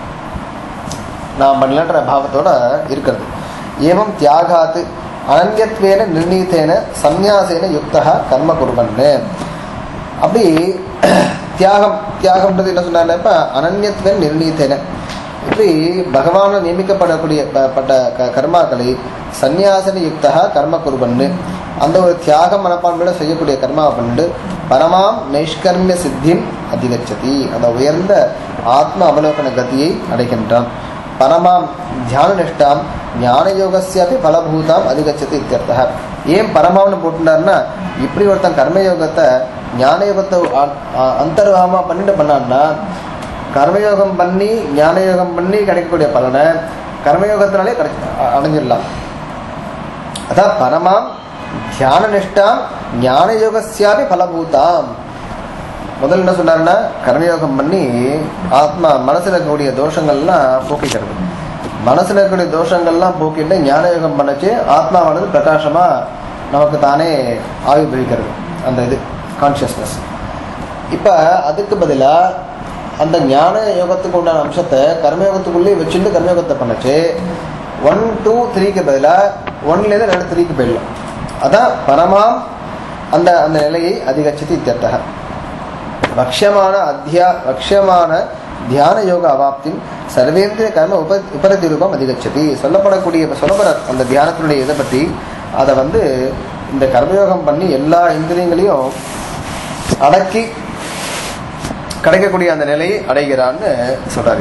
நான் பண்ணலன்ற பாவத்தோட இருக்கிறது ஏவம் தியாகாத்து அனன்யத்வேன நிர்ணீத்தேன சந்நியாசேன யுக்தா கர்ம குருவன்னு அப்படி தியாகம் தியாகம்ன்றது என்ன சொன்னாங்க இப்போ அனன்யத்வேன நிர்ணீத்தேன இப்படி பகவான நியமிக்கப்படக்கூடிய ப- பட்ட க- கர்மாக்களை சந்நியாசன யுக்தா கர்ம குருவன்னு அந்த ஒரு தியாக மனப்பான்மையோட செய்யக்கூடிய கர்மாவை பண்ணிட்டு பரமாம் நைஷ்கர்மிய சித்திம் அதிகச்சதி அந்த உயர்ந்த ஆத்ம அவலோகன கதியை அடைகின்றான் பரமாம் தியான நிஷ்டாம் ஞான யோகஸ்யாபி பலபூதாம் அதிகச்சது இத்தியர்த்தः ஏன் பரமாம்னு போட்டுட்டாருன்னா இப்படி ஒருத்தன் கர்மயோகத்தை ஞான யோகத்தை அ- அ- அந்தர்வாகமா பண்ணிட்டு பண்ணான்னா கர்மயோகம் பண்ணி ஞான யோகம் பண்ணி கிடைக்கக்கூடிய பலனை கர்மயோகத்தினாலே கிடை அ- அடைஞ்சிடலாம் அதான் பரமாம் தியான நிஷ்டாம் ஞான யோகஸ்யாபி பலபூதாம் முதல்ல என்ன சொன்னாருன்னா கர்மயோகம் பண்ணி ஆத்மா மனசுல இருக்கக்கூடிய தோஷங்கள்லாம் போக்கிக்கிறது மனசுல இருக்கக்கூடிய தோஷங்கள்லாம் போக்கிட்டு ஞான யோகம் பண்ணச்சு ஆத்மாவானது பிரகாசமா நமக்கு தானே ஆவிர்வகிக்கிறது அந்த இது கான்சியஸ்னஸ் இப்போ அதுக்கு பதிலா அந்த ஞான யோகத்துக்கு உண்டான அம்சத்தை கர்மயோகத்துக்குள்ளேயே வச்சுட்டு கர்மயோகத்தை பண்ணச்சு ஒன் டூ த்ரீக்கு பதிலாக ஒன்லேருந்து ரெண்டு த்ரீக்கு போயிடலாம் அதான் பரமாம் அந்த அந்த நிலையை அதிகச்சித்து இத்தியர்த்தக வக்ஷமான அத்தியா வக்ஷமான தியான யோக அவாப்தி சர்வேந்திரிய கர்ம உப உபரதி ரூபம் அதிகச்சதி சொல்லப்படக்கூடிய சொல்லப்பட அந்த தியானத்தினுடைய இதை பற்றி அதை வந்து இந்த கர்மயோகம் பண்ணி எல்லா இந்திரியங்களையும் அடக்கி கிடைக்கக்கூடிய அந்த நிலையை அடைகிறான்னு சொல்றாரு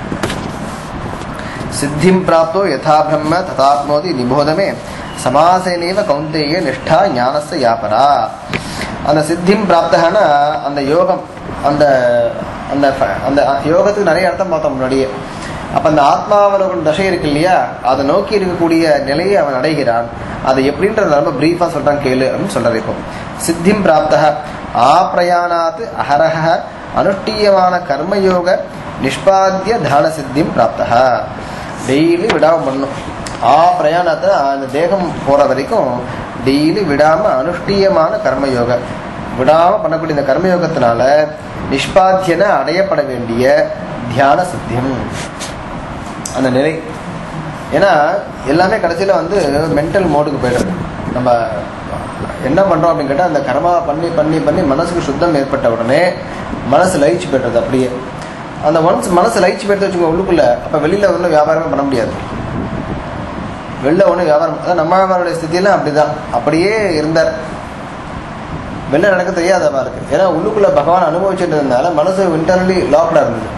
சித்திம் பிராப்தோ யதா பிரம்ம ததாத்மோதி நிபோதமே சமாசேனேவ கௌந்தேய நிஷ்டா ஞானஸ்ய யாபரா அந்த சித்திம் பிராப்தகனா அந்த யோகம் அந்த அந்த ஃப- அந்த யோகத்துக்கு நிறைய அர்த்தம் பார்த்தோம் முன்னாடியே அப்போ அந்த ஆத்மாவலோகன் தசை இருக்கு இல்லையா அதை நோக்கி இருக்கக்கூடிய நிலையை அவன் அடைகிறான் அது எப்படின்றத ரொம்ப பிரீஃபாக சொல்கிறான் கேளு அப்படின்னு சொல்கிறார் இப்போ சித்திம் பிராப்தக ஆப்ரயாணாத் அஹரஹ அனுஷ்டீயமான கர்மயோக நிஷ்பாத்திய தான சித்திம் பிராப்தக டெய்லி விடாம பண்ணணும் ஆ பிரயாணத்தை அந்த தேகம் போகிற வரைக்கும் டெய்லி விடாமல் அனுஷ்டீயமான கர்மயோக விடாமல் பண்ணக்கூடிய இந்த கர்மயோகத்தினால நிஷ்பாத்தியன அடையப்பட வேண்டிய தியான சித்தியம் அந்த நிலை ஏன்னா எல்லாமே கடைசியில் வந்து மென்டல் மோடுக்கு போயிடுது நம்ம என்ன பண்ணுறோம் அப்படின்னு கேட்டால் அந்த கர்மா பண்ணி பண்ணி பண்ணி மனசுக்கு சுத்தம் ஏற்பட்ட உடனே மனசு லயிச்சு போய்டுறது அப்படியே அந்த ஒன்ஸ் மனசு லயிச்சு போயிட்டு வச்சுக்கோங்க உள்ளுக்குள்ள அப்போ வெளியில் ஒன்றும் வியாபாரமே பண்ண முடியாது வெளில ஒன்றும் வியாபாரம் அதான் நம்மளுடைய ஸ்திதியெல்லாம் அப்படிதான் அப்படியே இருந்தார் வெளில நடக்க தெரியாதவா இருக்கு ஏன்னா உள்ளுக்குள்ள பகவான் அனுபவிச்சுட்டு இருந்தனால மனசு இன்டர்னலி லாக்டா இருந்தது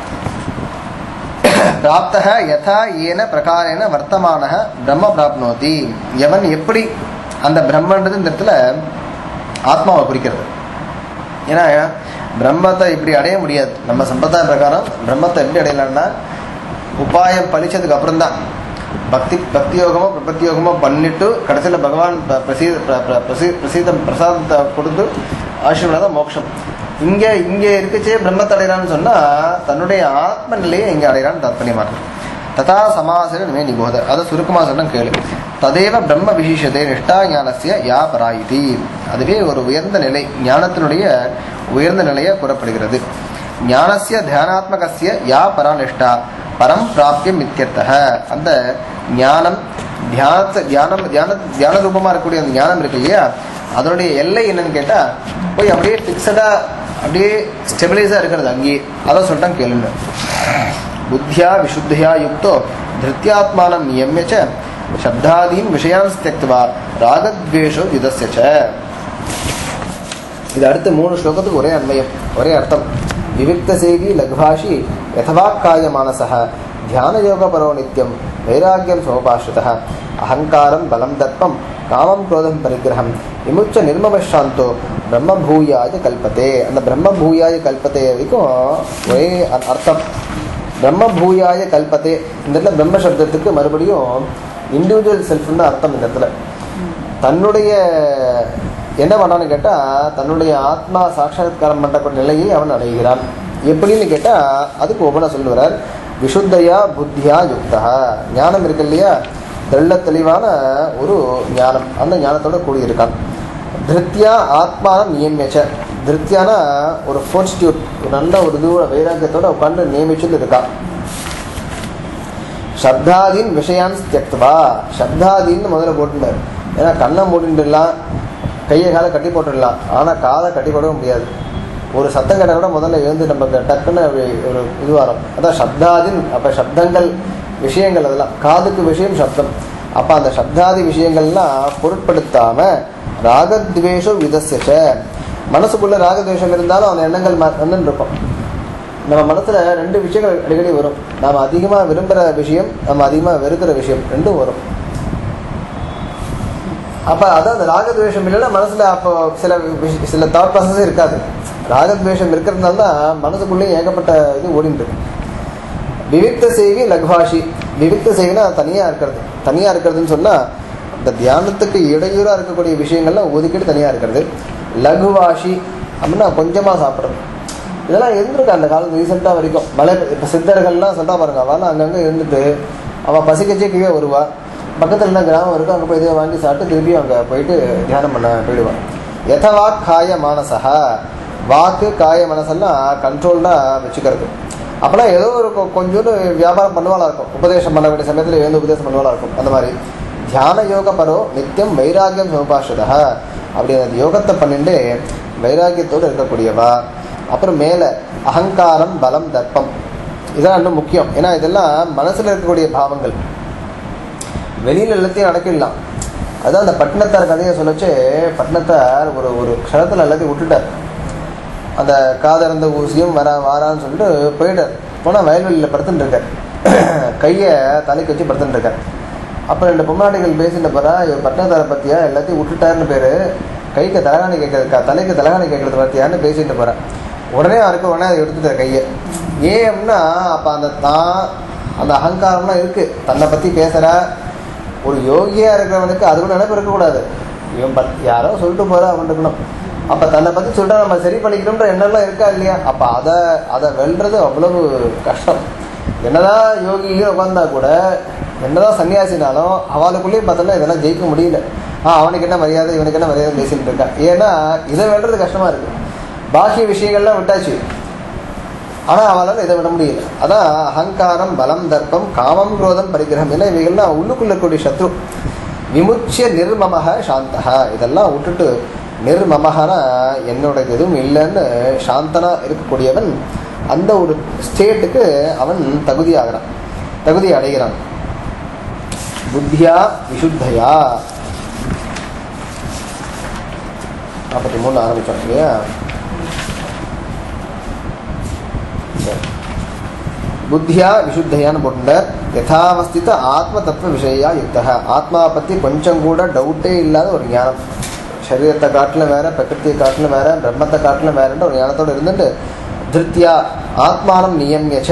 பிராப்தக யதா ஏன பிரகாரேன வர்த்தமான பிரம்ம பிராப்னோதி எவன் எப்படி அந்த பிரம்மன்றது இந்த இடத்துல ஆத்மாவை குறிக்கிறது ஏன்னா பிரம்மத்தை இப்படி அடைய முடியாது நம்ம சம்பிரதாய பிரகாரம் பிரம்மத்தை எப்படி அடையலாம்னா உபாயம் பழிச்சதுக்கு அப்புறம் தான் பக்தி பக்தி யோகமோ பிரபத்தி யோகமோ பண்ணிட்டு கடைசியில் பகவான் ப- பிரசீத பிர- பிர- பிரசீ- பிரசீதம் பிரசாதத்தை கொடுத்து ஆசீர்வாதம் தான் மோட்சம் இங்கே இங்கே இருக்கச்சே பிரம்மத்தை அடைகிறான்னு சொன்னால் தன்னுடைய ஆத்ம நிலையை இங்கே அடைகிறான்னு தாத்பரியமாக இருக்கு ததா சமாசன நிமே நிபோத அதை சுருக்கமாக சொன்ன கேளு ததேவ பிரம்ம விசேஷத்தை நிஷ்டா ஞானசிய யா பராயிதி அதுவே ஒரு உயர்ந்த நிலை ஞானத்தினுடைய உயர்ந்த நிலையை கூறப்படுகிறது ஞானசிய தியானாத்மகசிய யா பராநிஷ்டா பரம் பிராப்தியம் இத்தியர்த்தக அந்த ஞானம் தியானத்தை தியானம் தியான தியான ரூபமாக இருக்கக்கூடிய அந்த ஞானம் இருக்கு இல்லையா அதனுடைய எல்லை என்னன்னு கேட்டால் போய் அப்படியே ஃபிக்ஸடாக அப்படியே ஸ்டெபிளைஸாக இருக்கிறது அங்கேயே அதை சொல்லிட்டான் கேளுங்க புத்தியா விசுத்தியா யுக்தோ திருத்தியாத்மானம் நியமிய ச சப்தாதீன் விஷயான் தியக்துவா ராகத்வேஷோ யுதஸ்ய ச இது அடுத்த மூணு ஸ்லோகத்துக்கு ஒரே அன்வயம் ஒரே அர்த்தம் விவிக்த சேகி லக்பாஷி யதவாக்காய மானசः ध्यानयोगपरो नित्यं वैराग्यं समुपाश्रितः अहङ्कारं बलं दर्पं कामं क्रोधं परिग्रहं विमुच्य निर्ममशान्तो பிரம்மபூயாய கல்பத்தே அந்த பிரம்மபூயாய கல்பத்தே வரைக்கும் ஒரே அர்- அர்த்தம் பிரம்மபூயாய கல்பத்தே இந்த இடத்துல பிரம்ம சப்தத்துக்கு மறுபடியும் இண்டிவிஜுவல் செல்ஃப்னு தான் அர்த்தம் இந்த இடத்துல தன்னுடைய என்ன பண்ணான்னு கேட்டால் தன்னுடைய ஆத்மா சாட்சாத்காரம் பண்ணக்கூடிய நிலையை அவன் அடைகிறான் எப்படின்னு கேட்டால் அதுக்கு ஒவ்வொன்றா சொல்லுவார் விஷுத்தையா புத்தியா யுக்தா ஞானம் இருக்கு இல்லையா தெள்ள தெளிவான ஒரு ஞானம் அந்த ஞானத்தோட கூடியிருக்கான் திருத்தியா ஆத்மானம் நியமிச்ச திருத்தியானா ஒரு ஃபோர்ஸ்டியூட் ஒரு நல்ல ஒரு இதுவோட வைராக்கியத்தோட உட்காந்து நியமிச்சுட்டு இருக்கா சப்தாதீன் விஷயான் தியக்துவா சப்தாதீன்னு முதல்ல போட்டுட்டார் ஏன்னா கண்ணை மூடிட்டுலாம் கையை காலை கட்டி போட்டுடலாம் ஆனால் காதை கட்டி போடவே முடியாது ஒரு சத்தம் கேட்டால் கூட முதல்ல எழுந்து நமக்கு டக்குன்னு அப்படி ஒரு இது வரும் அதான் சப்தாதின் அப்போ சப்தங்கள் விஷயங்கள் அதெல்லாம் காதுக்கு விஷயம் சப்தம் அப்போ அந்த சப்தாதி விஷயங்கள்லாம் பொருட்படுத்தாம ராகத்வேஷம் விதசிச்ச மனசுக்குள்ள ராகத்வேஷம் இருந்தாலும் அந்த எண்ணங்கள் வந்து இருக்கும் நம்ம மனசுல ரெண்டு விஷயங்கள் அடிக்கடி வரும் நாம அதிகமா விரும்புற விஷயம் நம்ம அதிகமா வெறுக்கிற விஷயம் ரெண்டும் வரும் அப்ப அதான் அந்த ராகத்வேஷம் இல்லைன்னா மனசுல அப்போ சில விஷ- சில தாட் ப்ராசஸே இருக்காது ராகத்வேஷம் இருக்கிறதுனால தான் மனசுக்குள்ளேயும் ஏகப்பட்ட இது ஓடிட்டு இருக்கு விவிக்த செய்வி லக்வாஷி விவிக்த செய்வினா தனியா இருக்கிறது தனியா இருக்கிறதுன்னு சொன்னா இந்த தியானத்துக்கு இடையூறா இருக்கக்கூடிய விஷயங்கள்லாம் ஒதுக்கிட்டு தனியா இருக்கிறது லகுவாஷி அப்படின்னா கொஞ்சமா சாப்பிட்றது இதெல்லாம் இருந்திருக்கு அந்த காலத்து ரீசெண்டாக வரைக்கும் மலை இப்போ சித்தர்கள்லாம் சொல்றா பாருங்க அவெல்லாம் அங்கங்கே இருந்துட்டு அவள் பசிக்கச்சே கீழே வருவா பக்கத்தில் என்ன கிராமம் இருக்கும் அங்கே போய் இதை வாங்கி சாப்பிட்டு திருப்பி அங்கே போயிட்டு தியானம் பண்ண போயிடுவான் யதவாக் காய மானசா வாக்கு காய மனசெல்லாம் கண்ட்ரோல்டாக வச்சுக்கிறது அப்போலாம் ஏதோ ஒரு கொ- கொஞ்சோண்டு வியாபாரம் பண்ணுவாளா இருக்கும் உபதேசம் பண்ண வேண்டிய சமயத்தில் எழுந்து உபதேசம் பண்ணுவாளா இருக்கும் அந்த மாதிரி தியான யோக பரோ நித்தியம் வைராகியம் சமுபாஷதா அப்படி அந்த யோகத்தை பண்ணிட்டு வைராகியத்தோடு இருக்கக்கூடியவா அப்புறம் மேலே அகங்காரம் பலம் தர்ப்பம் இதெல்லாம் இன்னும் முக்கியம் ஏன்னா இதெல்லாம் மனசில் இருக்கக்கூடிய பாவங்கள் வெளியில் எல்லாத்தையும் அடக்கிடலாம் அதான் அந்த பட்டினத்தார் கதையை சொல்லச்சு பட்டினத்தார் ஒரு ஒரு க்ஷணத்தில் எல்லாத்தையும் விட்டுட்டார் அந்த காதறந்த ஊசியும் வர வாரான்னு சொல்லிட்டு போயிட்டார் போனால் வயல்வெளியில் படுத்துட்டு இருக்கார் கையை தலைக்கு வச்சு படுத்துட்டு இருக்கார் அப்போ ரெண்டு பொம்மாடிகள் பேசிட்டு போறா இவர் பட்டினத்தாரை பற்றியா எல்லாத்தையும் விட்டுட்டாருன்னு பேர் கைக்கு தலகாணி கேட்கறது தலைக்கு தலகாணி கேட்கறது பற்றியான்னு பேசிட்டு போறா உடனே அவருக்கு உடனே அதை எடுத்துட்டார் கையை ஏன் அப்படின்னா அப்போ அந்த தான் அந்த அகங்காரம்லாம் இருக்கு தன்னை பற்றி பேசுகிறா ஒரு யோகியா இருக்கிறவனுக்கு அது கூட நினைப்பு இருக்கக்கூடாது இவன் பத் யாரோ சொல்லிட்டு போறா அப்படின்னு இருக்கணும் அப்ப தன்னை பத்தி சொல்லிட்டா நம்ம சரி பண்ணிக்கணும்ன்ற எண்ணம்லாம் இருக்கா இல்லையா அப்ப அதை அதை வெல்றது அவ்வளவு கஷ்டம் என்னதான் யோகியிலே உட்காந்தா கூட என்னதான் சன்னியாசினாலும் அவளுக்குள்ளேயும் பார்த்தோம்னா இதெல்லாம் ஜெயிக்க முடியல ஆ அவனுக்கு என்ன மரியாதை இவனுக்கு என்ன மரியாதை பேசிட்டு இருக்கா ஏன்னா இதை வெல்றது கஷ்டமா இருக்கு பாக்கிய விஷயங்கள்லாம் விட்டாச்சு ஆனா அவளால் இதை விட முடியல அதான் அகங்காரம் பலம் தர்ப்பம் காமம் குரோதம் பரிகிரகம் ஏன்னா இவைகள்லாம் உள்ளுக்குள்ள இருக்கக்கூடிய சத்ரு விமுச்சிய நிர்மமக சாந்தகா இதெல்லாம் விட்டுட்டு நிர்மமகனா என்னோட எதுவும் இல்லைன்னு சாந்தனா இருக்கக்கூடியவன் அந்த ஒரு ஸ்டேட்டுக்கு அவன் தகுதியாகிறான் தகுதி அடைகிறான் புத்தியா விசுத்தையா நாற்பத்தி மூணு ஆரம்பிச்சோம் இல்லையா சரி. புத்தியா விசுத்தையான்னு போட்டுட்டார் யதாவஸ்தித ஆத்ம தத்துவ விஷயா யுக்தா ஆத்மா பற்றி கொஞ்சம் கூட டவுட்டே இல்லாத ஒரு ஞானம் சரீரத்தை காட்டிலும் வேற பிரகிருத்தியை காட்டிலும் வேற பிரம்மத்தை காட்டிலும் வேறன்ற ஒரு ஞானத்தோடு இருந்துட்டு திருத்தியா ஆத்மானம் நியமியச்ச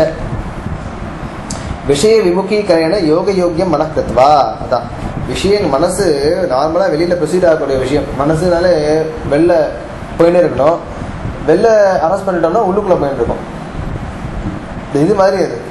விஷய விமுகீகரண யோக யோக்கியம் மனக்கிருத்வா அதான் விஷயம் மனசு நார்மலாக வெளியில் ப்ரொசீட் ஆகக்கூடிய விஷயம் மனசுனாலே வெளில போயிட்டே இருக்கணும் வெளில அரெஸ்ட் பண்ணிட்டோம்னா உள்ளுக்குள்ளே போயிட்டு இருக்கும் இந்த இது மாதிரி அது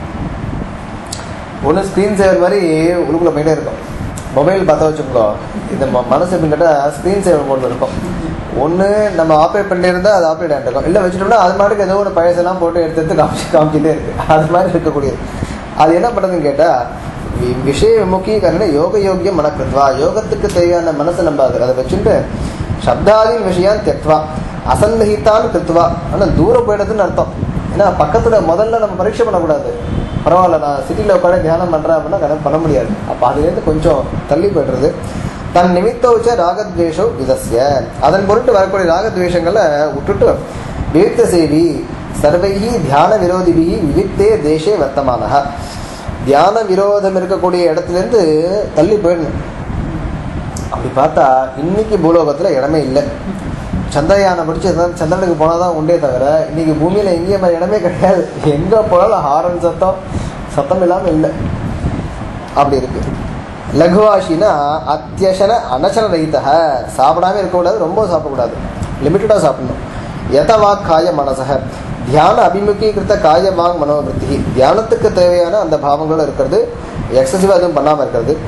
ஒன்று ஸ்க்ரீன் சேவர் மாதிரி உள்ளுக்குள்ளே போயிட்டே இருக்கும் மொபைல் பார்த்தா வச்சுக்கோ இந்த ம- மனசு எப்படின்னு கேட்டால் ஸ்க்ரீன் சேவர் போட்டு இருக்கும் ஒன்று நம்ம ஆப்ரேட் பண்ணிட்டே இருந்தால் அது ஆப்ரேட் ஆகிட்டு இருக்கும் இல்லை வச்சுட்டோம்னா அது மாட்டுக்கு ஏதோ ஒரு பழசெல்லாம் போட்டு எடுத்து எடுத்து காமிச்சு காமிச்சிட்டே இருக்கு அது மாதிரி இருக்கக்கூடியது அது என்ன பண்ணுறதுன்னு கேட்டால் விஷய விமுகீகரண யோக யோகியம் மனக்கிருத்வா யோகத்துக்கு தேவையான மனசை நம்ம அதை அதை வச்சுட்டு சப்தாதி விஷயம் தெத்வா அசன்னஹிதான் கிருத்வா ஆனால் தூரம் போயிடுறதுன்னு அர்த்தம் ஏன்னா பக்கத்தில் முதல்ல நம்ம பரீட்சை பண்ணக்கூடாது பரவாயில்ல நான் சிட்டியில் உட்காந்து தியானம் பண்ணுறேன் அப்படின்னா கணக்கு பண்ண முடியாது அப்போ அதுலேருந்து கொஞ்சம் தள்ளி போய்டுறது தன் நிமித்தோச்ச ராகத்வேஷோ விதஸ்ய அதன் பொருட்டு வரக்கூடிய ராகத்வேஷங்களை விட்டுட்டு விவிக்த சேவி சர்வைகி தியான விரோதிபிகி விவிக்தே தேசே வர்த்தமானக தியான விரோதம் இருக்கக்கூடிய இடத்துலேருந்து தள்ளி போயிடணும் அப்படி பார்த்தா இன்னைக்கு பூலோகத்தில் இடமே இல்லை சந்திரயானம் படிச்சு எதாவது சந்திரனுக்கு போனால் தான் உண்டே தவிர இன்னைக்கு பூமியில் எங்கேயும் மாதிரி இடமே கிடையாது எங்கே போனாலும் ஹாரன் சத்தம் சத்தம் இல்லாமல் இல்லை அப்படி இருக்கு லகுவாஷினா அத்தியசன அனசன ரகிதக சாப்பிடாம இருக்கக்கூடாது ரொம்ப சாப்பிடக்கூடாது லிமிட்டடாக சாப்பிடணும் எதவாக் காய மனசக தியான அபிமுகீகிருத்த காய வாங் மனோவிருத்தி தியானத்துக்கு தேவையான அந்த பாவங்களும் இருக்கிறது எக்ஸசிவாக எதுவும் பண்ணாமல் இருக்கிறது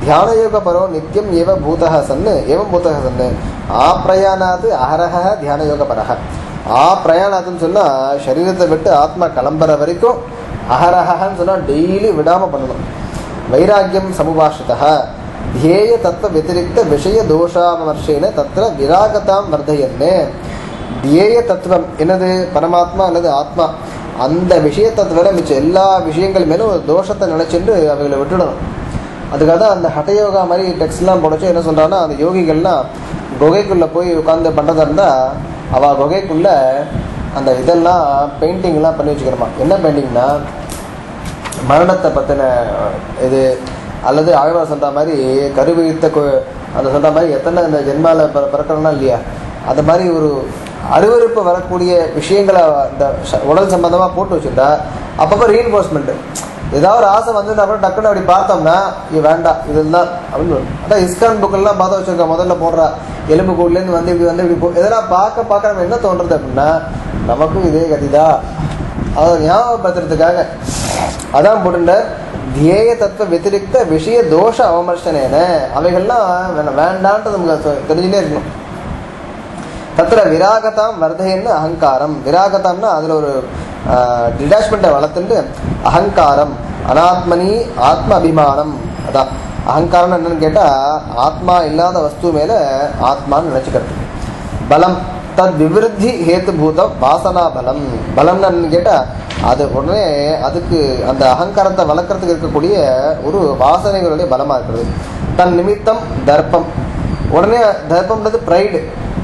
தியானயோகபரோ நித்தியம் ஏவ பூதः சன் ஏவம் பூதः சன் ஆப்ரயாணாத் அஹரஹ தியானயோகபரः ஆப்ரயாணாத்துன்னு சொன்னால் சரீரத்தை விட்டு ஆத்மா கிளம்புற வரைக்கும் அஹரஹன்னு சொன்னால் டெய்லி விடாமல் பண்ணணும் வைராக்கியம் சமுபாஷிதः ध्येय तत्व व्यतिरिक्त விஷய தோஷாமர்ஷேன தத்திர விராகதாம் வர்தயன்னு தியேய தத்துவம் என்னது பரமாத்மா அல்லது ஆத்மா அந்த விஷயத்தை தவிர மிச்ச எல்லா விஷயங்கள் மேலும் ஒரு தோஷத்தை நினைச்சுட்டு அவைகளை விட்டுடணும் அதுக்காக தான் அந்த ஹட்டயோகா மாதிரி டெக்ஸ்ட்லாம் போடச்சு என்ன சொல்கிறான்னா அந்த யோகிகள்லாம் குகைக்குள்ளே போய் உட்காந்து பண்ணுறதா இருந்தால் அவள் குகைக்குள்ளே அந்த இதெல்லாம் பெயிண்டிங்லாம் பண்ணி வச்சுக்கிறோமா என்ன பெயிண்டிங்னா மரணத்தை பற்றின இது அல்லது ஆழ்வார் சொல்கிற மாதிரி கருவித்த கு- அந்த சொல்கிற மாதிரி எத்தனை இந்த ஜென்மாவில் பிற பிறக்கிறோம்னா இல்லையா அந்த மாதிரி ஒரு அருவருப்பு வரக்கூடிய விஷயங்களை இந்த ச- உடல் சம்பந்தமாக போட்டு வச்சுட்டா அப்பப்போ ரீஎன்ஃபோர்ஸ்மெண்ட்டு ஏதாவது ஒரு ஆசை வந்து அப்புறம் டக்குன்னு அப்படி பார்த்தோம்னா இது வேண்டாம் இதெல்லாம் அப்படின்னு வரும். அதான் இஸ்கான் புக்கெல்லாம் பார்த்து வச்சிருக்க முதல்ல போடுறா எலும்பு கூடலேருந்து வந்து இப்படி வந்து இப்படி போ இதெல்லாம் பார்க்க பார்க்க நம்ம என்ன தோன்றது அப்படின்னா நமக்கும் இதே கதிதா அதை ஞாபகப்படுத்துறதுக்காக அதான் போட்டுட்ட தியேய தத்துவ வத்திரிக்த விஷய தோஷ அவமர்ஷனேன அவைகள்லாம் வேணாம் வேண்டான்றது நமக்கு தெ- தெரிஞ்சுட்டே இருக்கணும் தத்திர விராகதாம் வர்தயன்னு அகங்காரம் விராகதாம்னா அதில் ஒரு டிட்டாச்மெண்ட்டை வளர்த்துட்டு அகங்காரம் அனாத்மனி ஆத்ம அபிமானம் அதான் அகங்காரம் என்னன்னு கேட்டால் ஆத்மா இல்லாத வஸ்து மேலே ஆத்மான்னு நினச்சிக்கிறது பலம் தத் விவிருத்தி ஹேத்துபூத வாசனா பலம் பலம்னு என்னன்னு கேட்டால் அது உடனே அதுக்கு அந்த அகங்காரத்தை வளர்க்கறதுக்கு இருக்கக்கூடிய ஒரு வாசனைகளுடைய பலமாக இருக்கிறது தன் நிமித்தம் தர்ப்பம் உடனே தர்ப்பம்ன்றது ப்ரைடு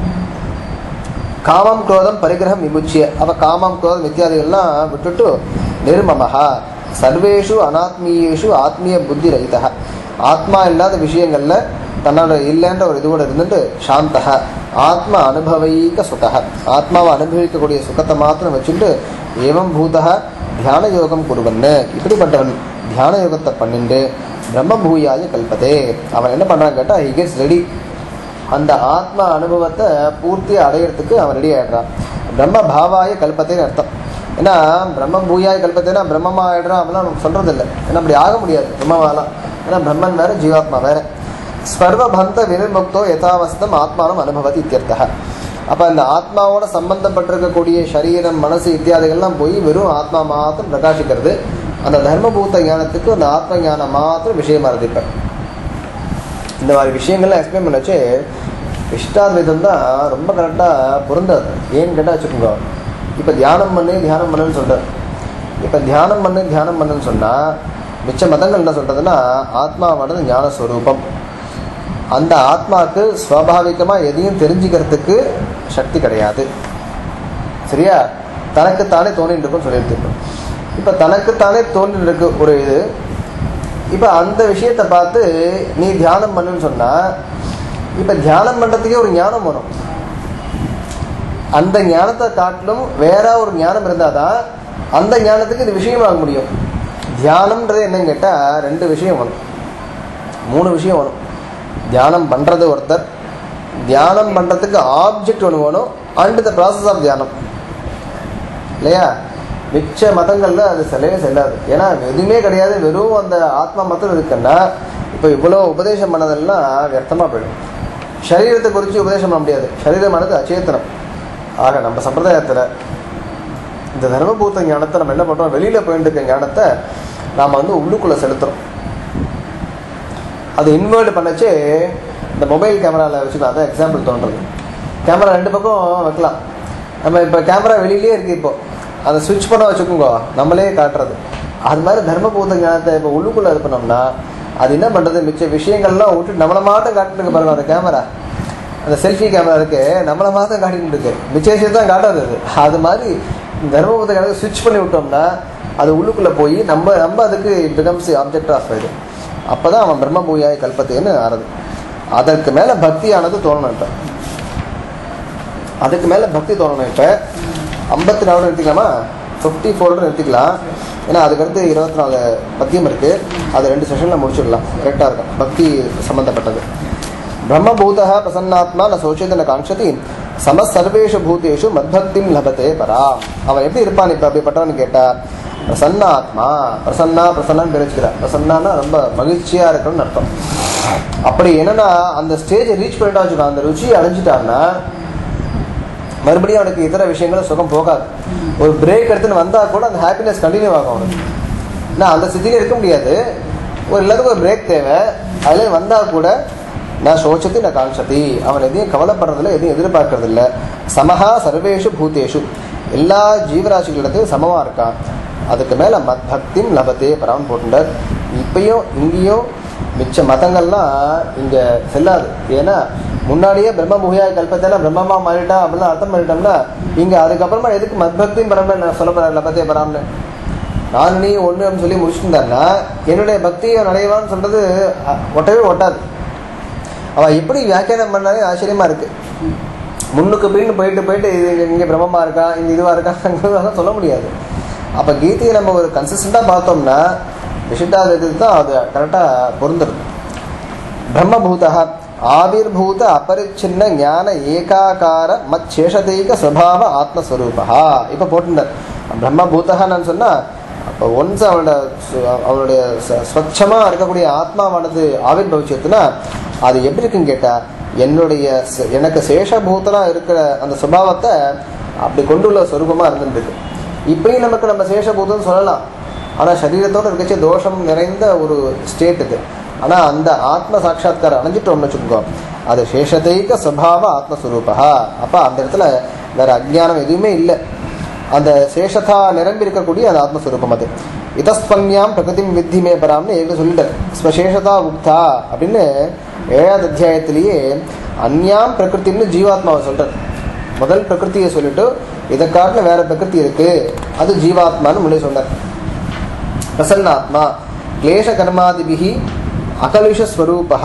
காமம் குரோதம் பரிகிரகம் விமுச்சிய அவ காமம் குரோதம் இத்தியாதிகள்லாம் விட்டுட்டு நிர்மமஹா சர்வேஷு அனாத்மீயேஷு ஆத்மீய புத்தி ரகிதா ஆத்மா இல்லாத விஷயங்கள்ல தன்னோட இல்லைன்ற ஒரு இதுவோட இருந்துட்டு சாந்தக ஆத்ம அனுபவைக்க சுகக ஆத்மாவை அனுபவிக்கக்கூடிய சுகத்தை மாத்திரம் வச்சுட்டு ஏவம் பூதக தியான யோகம் குருவன்னு இப்படிப்பட்டவன் தியான யோகத்தை பண்ணிட்டு பிரம்ம பூயாய கல்பதே அவன் என்ன பண்றான்னு கேட்டா ஹி கெட்ஸ் ரெடி அந்த ஆத்ம அனுபவத்தை பூர்த்தியாக அடையிறதுக்கு அவன் ரெடி ஆயிடுறான் பிரம்ம பாவாய கல்பத்தைன்னு அர்த்தம் ஏன்னா பிரம்ம பூயாய கல்பத்தைனா பிரம்மமா ஆயிடுறான் அப்படிலாம் நமக்கு சொல்றது இல்லை ஏன்னா அப்படி ஆக முடியாது பிரம்மவாலாம் ஏன்னா பிரம்மன் வேற ஜீவாத்மா வேற ஸ்வர்வபந்த வினிர்முக்தோ யதாவஸ்தம் ஆத்மானம் அனுபவதி இத்தியர்த்தக அப்போ இந்த ஆத்மாவோட சம்பந்தப்பட்டிருக்கக்கூடிய சரீரம் மனசு இத்தியாதிகள்லாம் போய் வெறும் ஆத்மா மாத்திரம் பிரகாசிக்கிறது அந்த தர்மபூத்த ஞானத்துக்கு அந்த ஆத்ம ஞானம் மாத்திரம் விஷயமா இருக்கு இப்போ இந்த மாதிரி விஷயங்கள்லாம் எக்ஸ்பிளைன் பண்ணச்சு இஷ்டாத்வைதம் தான் ரொம்ப கரெக்டாக பொருந்தாது ஏன்னு கேட்டால் வச்சுக்கோங்க இப்போ தியானம் பண்ணு தியானம் பண்ணுன்னு சொல்கிறேன் இப்போ தியானம் பண்ணு தியானம் பண்ணுன்னு சொன்னால் மிச்ச மதங்கள் என்ன சொல்கிறதுன்னா ஆத்மாவானது ஞான ஸ்வரூபம் அந்த ஆத்மாவுக்கு சுவாபாவிகமாக எதையும் தெரிஞ்சுக்கிறதுக்கு சக்தி கிடையாது சரியா தனக்குத்தானே தோணிட்டு இருக்குன்னு சொல்லிட்டு இருக்கோம் இப்போ தனக்குத்தானே தோன்றிட்டு இருக்கு ஒரு இது இப்போ அந்த விஷயத்தை பார்த்து நீ தியானம் பண்ணுன்னு சொன்னா இப்போ தியானம் பண்ணுறதுக்கே ஒரு ஞானம் வரும் அந்த ஞானத்தை காட்டிலும் வேற ஒரு ஞானம் இருந்தால் தான் அந்த ஞானத்துக்கு இது விஷயமாக முடியும் தியானம்ன்றது என்னன்னு கேட்டால் ரெண்டு விஷயம் வரும் மூணு விஷயம் வரும் தியானம் பண்ணுறது ஒருத்தர் தியானம் பண்ணுறதுக்கு ஆப்ஜெக்ட் ஒன்று வேணும் அண்ட் த ப்ராசஸ் ஆஃப் தியானம் இல்லையா மிச்ச மதங்கள்ல அது செல்லவே செல்லாது ஏன்னா எதுவுமே கிடையாது வெறும் அந்த ஆத்மா மாத்திரம் இருக்குன்னா இப்போ இவ்வளோ உபதேசம் பண்ணதெல்லாம் வியர்த்தமாக போயிடும் சரீரத்தை குறித்து உபதேசம் பண்ண முடியாது சரீரமானது அச்சேத்தனம் ஆக நம்ம சம்பிரதாயத்தில் இந்த தர்மபூத்த ஞானத்தை நம்ம என்ன பண்ணுறோம் வெளியில் போயிட்டு இருக்க ஞானத்தை நாம் வந்து உள்ளுக்குள்ளே செலுத்துறோம் அது இன்வெர்ட் பண்ணச்சே இந்த மொபைல் கேமராவில் வச்சுக்கலாம் அதான் எக்ஸாம்பிள் தோன்றது கேமரா ரெண்டு பக்கம் வைக்கலாம் நம்ம இப்போ கேமரா வெளியிலே இருக்கு இப்போ அதை சுவிட்ச் பண்ண வச்சுக்கோங்க நம்மளே காட்டுறது அது மாதிரி தர்மபூத ஞானத்தை இப்போ உள்ளுக்குள்ளே இது பண்ணோம்னா அது என்ன பண்ணுறது மிச்ச விஷயங்கள்லாம் விட்டு நம்மளை மாட்டம் காட்டிட்டு இருக்கு பாருங்க அந்த கேமரா அந்த செல்ஃபி கேமரா இருக்கு நம்மளை மாத்திரம் காட்டிட்டு இருக்கு மிச்ச விஷயம் தான் காட்டாது அது அது மாதிரி தர்மபூத ஞானத்தை சுவிட்ச் பண்ணி விட்டோம்னா அது உள்ளுக்குள்ளே போய் நம்ம நம்ம அதுக்கு பிகம்ஸ் ஆப்ஜெக்ட் ஆஃப் இது அப்போ தான் அவன் பிரம்ம பூயாய் கல்பத்தைன்னு ஆறுது அதற்கு மேலே பக்தியானது தோணணும் இப்போ அதுக்கு மேலே பக்தி தோணணும் இப்போ ஐம்பத்தி நாலு நிறுத்திக்கலாமா ஃபிஃப்டி ஃபோரோட நிறுத்திக்கலாம் ஏன்னா அதுக்கடுத்து இருபத்தி நாலு பத்தியம் இருக்குது அது ரெண்டு செஷனில் முடிச்சிடலாம் கரெக்டாக இருக்கும் பக்தி சம்மந்தப்பட்டது பிரம்மபூதः பிரசன்னாத்மா ந சோச்சேத ந காங்க்ஷதி சம சர்வேஷு பூதேஷு மத்பக்திம் லபத்தே பரா அவன் எப்படி இருப்பான் இப்போ அப்படிப்பட்டவன் கேட்டா பிரசன்னாத்மா பிரசன்னா பிரசன்னான்னு பேர் வச்சுக்கிறா பிரசன்னான்னா ரொம்ப மகிழ்ச்சியாக இருக்கணும்னு அர்த்தம் அப்படி என்னன்னா அந்த ஸ்டேஜை ரீச் பண்ணிட்டா வச்சுக்கோ அந்த ருச்சியை அடைஞ்சிட்டான்னா மறுபடியும் அவனுக்கு இதர விஷயங்கள் சுகம் போகாது ஒரு பிரேக் எடுத்துன்னு வந்தா கூட அந்த ஹாப்பினஸ் கண்டினியூ ஆகும் அவனுக்கு நான் அந்த ஸ்திதியில இருக்க முடியாது ஒரு எல்லாத்துக்கும் ஒரு பிரேக் தேவை அதுல வந்தா கூட நான் சோச்சத்தி நான் காஞ்சதி அவன் எதையும் கவலைப்படுறதில்ல எதையும் எதிர்பார்க்கறதில்ல சமஹா சர்வேஷு பூதேஷு எல்லா ஜீவராசிகளிடத்தையும் சமமா இருக்கான் அதுக்கு மேல மத் பக்திம் லபத்தே பராமன் போட்டுட்டார் இப்பயும் இங்கேயும் மிச்ச மதங்கள்லாம் இங்க செல்லாது ஏன்னா முன்னாடியே பிரம்ம முகையா கல்பத்தெல்லாம் பிரம்மமா மாறிட்டா அப்படிலாம் அர்த்தம் பண்ணிட்டோம்னா இங்க அதுக்கப்புறமா எதுக்கு மத்பக்தியும் பரமன் நான் சொல்ல போறேன் லபத்தே பராமன் நான் நீ ஒண்ணு அப்படின்னு சொல்லி முடிச்சுட்டாருன்னா என்னுடைய பக்தியை நடைவான்னு சொல்றது அ- ஒட்டவே ஒட்டாது அவ எப்படி வியாக்கியானம் பண்ணாலே ஆச்சரியமா இருக்கு முன்னுக்கு பின்னு போயிட்டு போயிட்டு இது இங்க- இங்க பிரம்மமா இருக்கா இங்க இதுவா இருக்கா அங்கெல்லாம் சொல்ல முடியாது அப்ப கீதையை நம்ம ஒரு கன்சிஸ்டண்டா பார்த்தோம்னா விசிட்டாதத்துக்கு தான் அது கரெக்டா பொருந்துருது பிரம்மபூதः ஆவிர்பூத அபரிச்சின்ன ஞான ஏகாகார மச்சேஷதைக ஸ்வபாவ ஆத்மஸ்வரூபா இப்போ போட்டுட்டார் பிரம்மபூதகான்னு சொன்னா அப்போ ஒன்ஸ் அவனோட சு- அவனுடைய ச- ஸ்வச்சமா இருக்கக்கூடிய ஆத்மாவானது ஆவிர்பவிச்சதுன்னா அது எப்படி இருக்குன்னு கேட்டா என்னுடைய ச- எனக்கு சேஷபூதனா இருக்கிற அந்த சுபாவத்தை அப்படி கொண்டுள்ள சொரூபமா இருந்துருக்கு இப்பயும் நமக்கு நம்ம சேஷபூதம் சொல்லலாம் ஆனா சரீரத்தோட இருக்கச்சே தோஷம் நிறைந்த ஒரு ஸ்டேட் இது ஆனா அந்த ஆத்ம சாட்சா்காரம் அடைஞ்சிட்டோம்னு வச்சுக்கோ அது சேஷதைக சுபாவ ஆத்மஸ்வரூபா அப்ப அந்த இடத்துல வேற அஜ்ஞானம் எதுவுமே இல்லை அந்த சேஷதா நிரம்பி இருக்கக்கூடிய அந்த ஆத்மஸ்வரூபம் அது இதஸ்பன்யாம் பிரகிருதிம் வித்தி மே பராம்னு ஏற்கனவே சொல்லிட்டார் ஸ்வசேஷதா உக்தா அப்படின்னு ஏழாவது அத்தியாயத்திலேயே அந்யாம் பிரகிருத்தின்னு ஜீவாத்மாவை சொல்றார் முதல் பிரகிருத்தியை சொல்லிட்டு இதை காட்டில வேற பிரகிருதி இருக்கு அது ஜீவாத்மான்னு முன்னாடி சொன்னார் பிரசன்னாத்மா கிளேஷ கர்மாதிபிகி அகலுஷஸ்வரூபः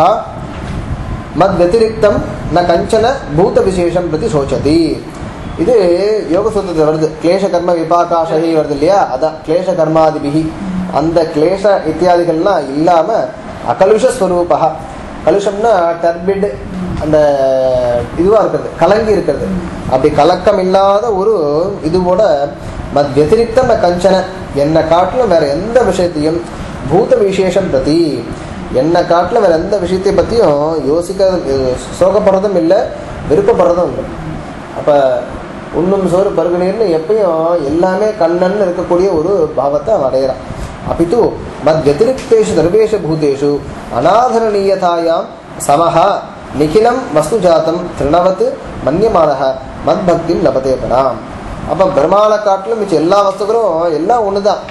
மத் வத்திரிக்தம் ந கஞ்சன பூத விசேஷம் பிரதி சோச்சதி இது யோக சூத்திரத்தில் வருது கிளேஷ கர்ம விபாகாஷகி வருது இல்லையா அதான் கிளேஷ கர்மாதிபிகி அந்த கிளேஷ இத்தியாதிகள்லாம் இல்லாம அகலுஷ ஸ்வரூபா கலுஷம்னா டர்பிட் அந்த இதுவா இருக்கிறது கலங்கி இருக்கிறது அப்படி கலக்கம் இல்லாத ஒரு இதுவோட மத் வத்திரிக்தம் ந கஞ்சன என்னை காட்டிலும் வேற எந்த விஷயத்தையும் பூத விசேஷம் பிரதி என்னை காட்டில் வேற எந்த விஷயத்தை பற்றியும் யோசிக்க சோகப்படுறதும் இல்லை விருப்பப்படுறதும் இல்லை அப்போ உண்ணும் சோறு பருகுனீர்னு எப்பயும் எல்லாமே கண்ணன் இருக்கக்கூடிய ஒரு பாவத்தை அவன் அடையிறான் அப்பித்து மத் வத்திரிக்தேஷு சர்வேஷு பூதேஷு அநாதரணீயதாயாம் சமஹா நிகிலம் வஸ்து ஜாத்தம் திருணவத் மன்யமானக மத் பக்திம் லபதே பராம் அப்போ பிரம்மாவை காட்டிலும் மிச்சம் எல்லா வஸ்துக்களும் எல்லாம் ஒன்று தான்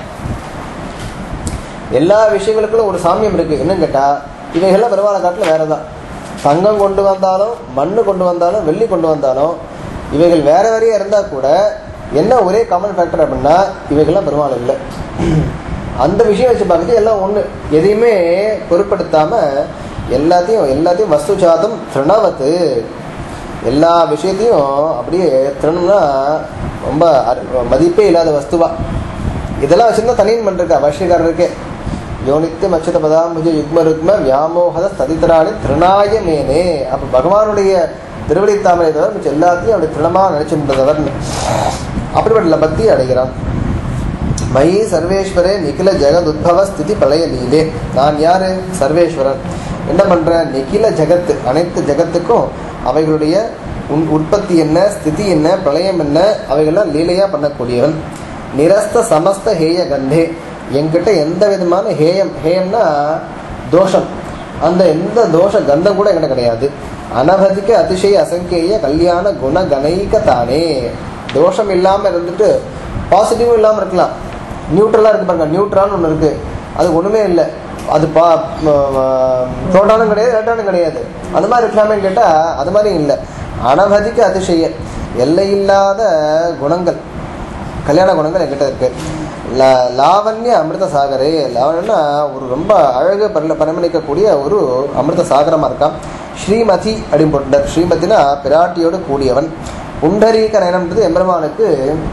எல்லா விஷயங்களுக்குள்ள ஒரு சாமியம் இருக்கு என்னன்னு கேட்டா இவைகள்லாம் பெருமாளை காட்டில் வேற தான் தங்கம் கொண்டு வந்தாலும் மண்ணு கொண்டு வந்தாலும் வெள்ளி கொண்டு வந்தாலும் இவைகள் வேற வேறையா இருந்தா கூட என்ன ஒரே காமன் ஃபேக்டர் அப்படின்னா இவைகள்லாம் பெருமாள் இல்லை அந்த விஷயம் வச்சு பார்க்குறது எல்லாம் ஒன்று எதையுமே பொருட்படுத்தாம எல்லாத்தையும் எல்லாத்தையும் வஸ்து சாதம் திருணவத்து எல்லா விஷயத்தையும் அப்படியே திருணம்னா ரொம்ப அரு- மதிப்பே இல்லாத வஸ்துவா இதெல்லாம் வச்சிருந்தா தனியன் பண்ணிருக்கா பாஷ்யக்காரருக்கு யோனித்தியம் அச்சுத பதாம்புஜ யுக்ம ருக்ம வியாமோகத ஸ்ததித்தராணி திருநாய மேனே அப்ப பகவானுடைய திருவடி தாமரை தவிர மிச்சம் எல்லாத்தையும் அப்படி திருணமா நினைச்சுன்றதவர் அப்படிப்பட்ட லபத்தி அடைகிறான் மயி சர்வேஸ்வரே நிகில ஜெகத் உத்பவ ஸ்திதி பழைய லீலே நான் யாரு சர்வேஸ்வரன் என்ன பண்றேன் நிகில ஜெகத் அனைத்து ஜெகத்துக்கும் அவைகளுடைய உன் உற்பத்தி என்ன ஸ்திதி என்ன பிரளயம் என்ன அவைகள்லாம் லீலையா பண்ணக்கூடியவன் நிரஸ்த சமஸ்த ஹேய கந்தே என்கிட்ட எந்த விதமான ஹேயம் ஹேயம்னா தோஷம் அந்த எந்த தோஷ கந்தம் கூட என்கிட்ட கிடையாது அனவதிக்க அதிசய அசங்கேய கல்யாண குண கணைக்க தானே தோஷம் இல்லாம இருந்துட்டு பாசிட்டிவும் இல்லாம இருக்கலாம் நியூட்ரலா இருக்கு பாருங்க நியூட்ரான்னு ஒன்று இருக்கு அது ஒண்ணுமே இல்லை அது பா புரோட்டானும் கிடையாது எலக்ட்ரானும் கிடையாது அந்த மாதிரி இருக்கலாமே கேட்டா அது மாதிரி இல்லை அனவதிக்க அதிசய எல்லையில்லாத குணங்கள் கல்யாண குணங்கள் என்கிட்ட இருக்கு லா- லாவண்ய அமிர்த சாகரே லாவண்யம்னா ஒரு ரொம்ப அழகு பரில பரிமளிக்கக்கூடிய ஒரு அமிர்த சாகரமா இருக்கான் ஸ்ரீமதி அப்படின்னு போட்டுட்டார் ஸ்ரீமதினா பிராட்டியோடு கூடியவன் புண்டரீக நயனம்ன்றது எம்பெருமானுக்கு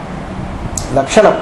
லட்சணம்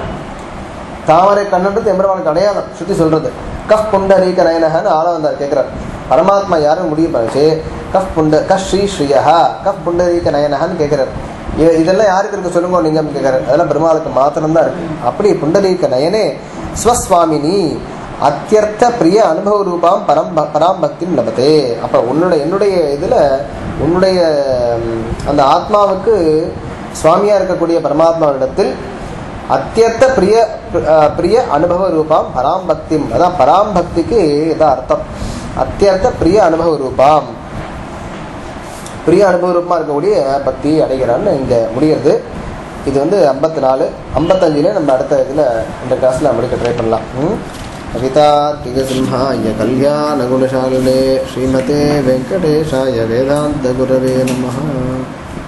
தாமரை கண்ணுன்றது எம்பெருமானுக்கு அடையாளம் சுத்தி சொல்றது கஃப் புண்டரீக நயனஹன்னு ஆள வந்தார் கேட்கிறார் பரமாத்மா யாரும் முடிவு பண்ணிச்சு கஃப் புண்ட கஃப் ஸ்ரீ ஸ்ரீயஹா கஃப் புண்டரீக நயனஹன்னு கேட்கிறார் இ- இதெல்லாம் யாருக்கு இருக்கு சொல்லுங்க நீங்க கேட்கிறார் அதெல்லாம் பெருமாளுக்கு மாத்திரம்தான் இருக்கு அப்படி புண்டரீக நயனே ஸ்வஸ்வாமினி அத்தியர்த்த பிரிய அனுபவ ரூபாம் பரம் பராம் பக்திம் லபத்தே அப்போ உன்னுடைய என்னுடைய இதில் உன்னுடைய ம், அந்த ஆத்மாவுக்கு சுவாமியா இருக்கக்கூடிய பரமாத்மாவிடத்தில் அத்தியர்த்த பிரிய அஹ், பிரிய அனுபவ ரூபாம் பராம் பக்திம் அதான் பராம் பக்திக்கு இதான் அர்த்தம் அத்தியர்த்த பிரிய அனுபவ ரூபாம் பிரிய அனுபவ ரூபமாக இருக்கக்கூடிய பக்தி அடைகிறான்னு இங்கே முடிகிறது இது வந்து ஐம்பத்தி நாலு ஐம்பத்தஞ்சில் நம்ம அடுத்த இதில் இந்த கிளாஸில் முடிக்க ட்ரை பண்ணலாம் ம் कवितार्किकसिंहाय कल्याणगुणशालिने श्रीमते वेङ्कटेशाय वेदान्तगुरवे नमः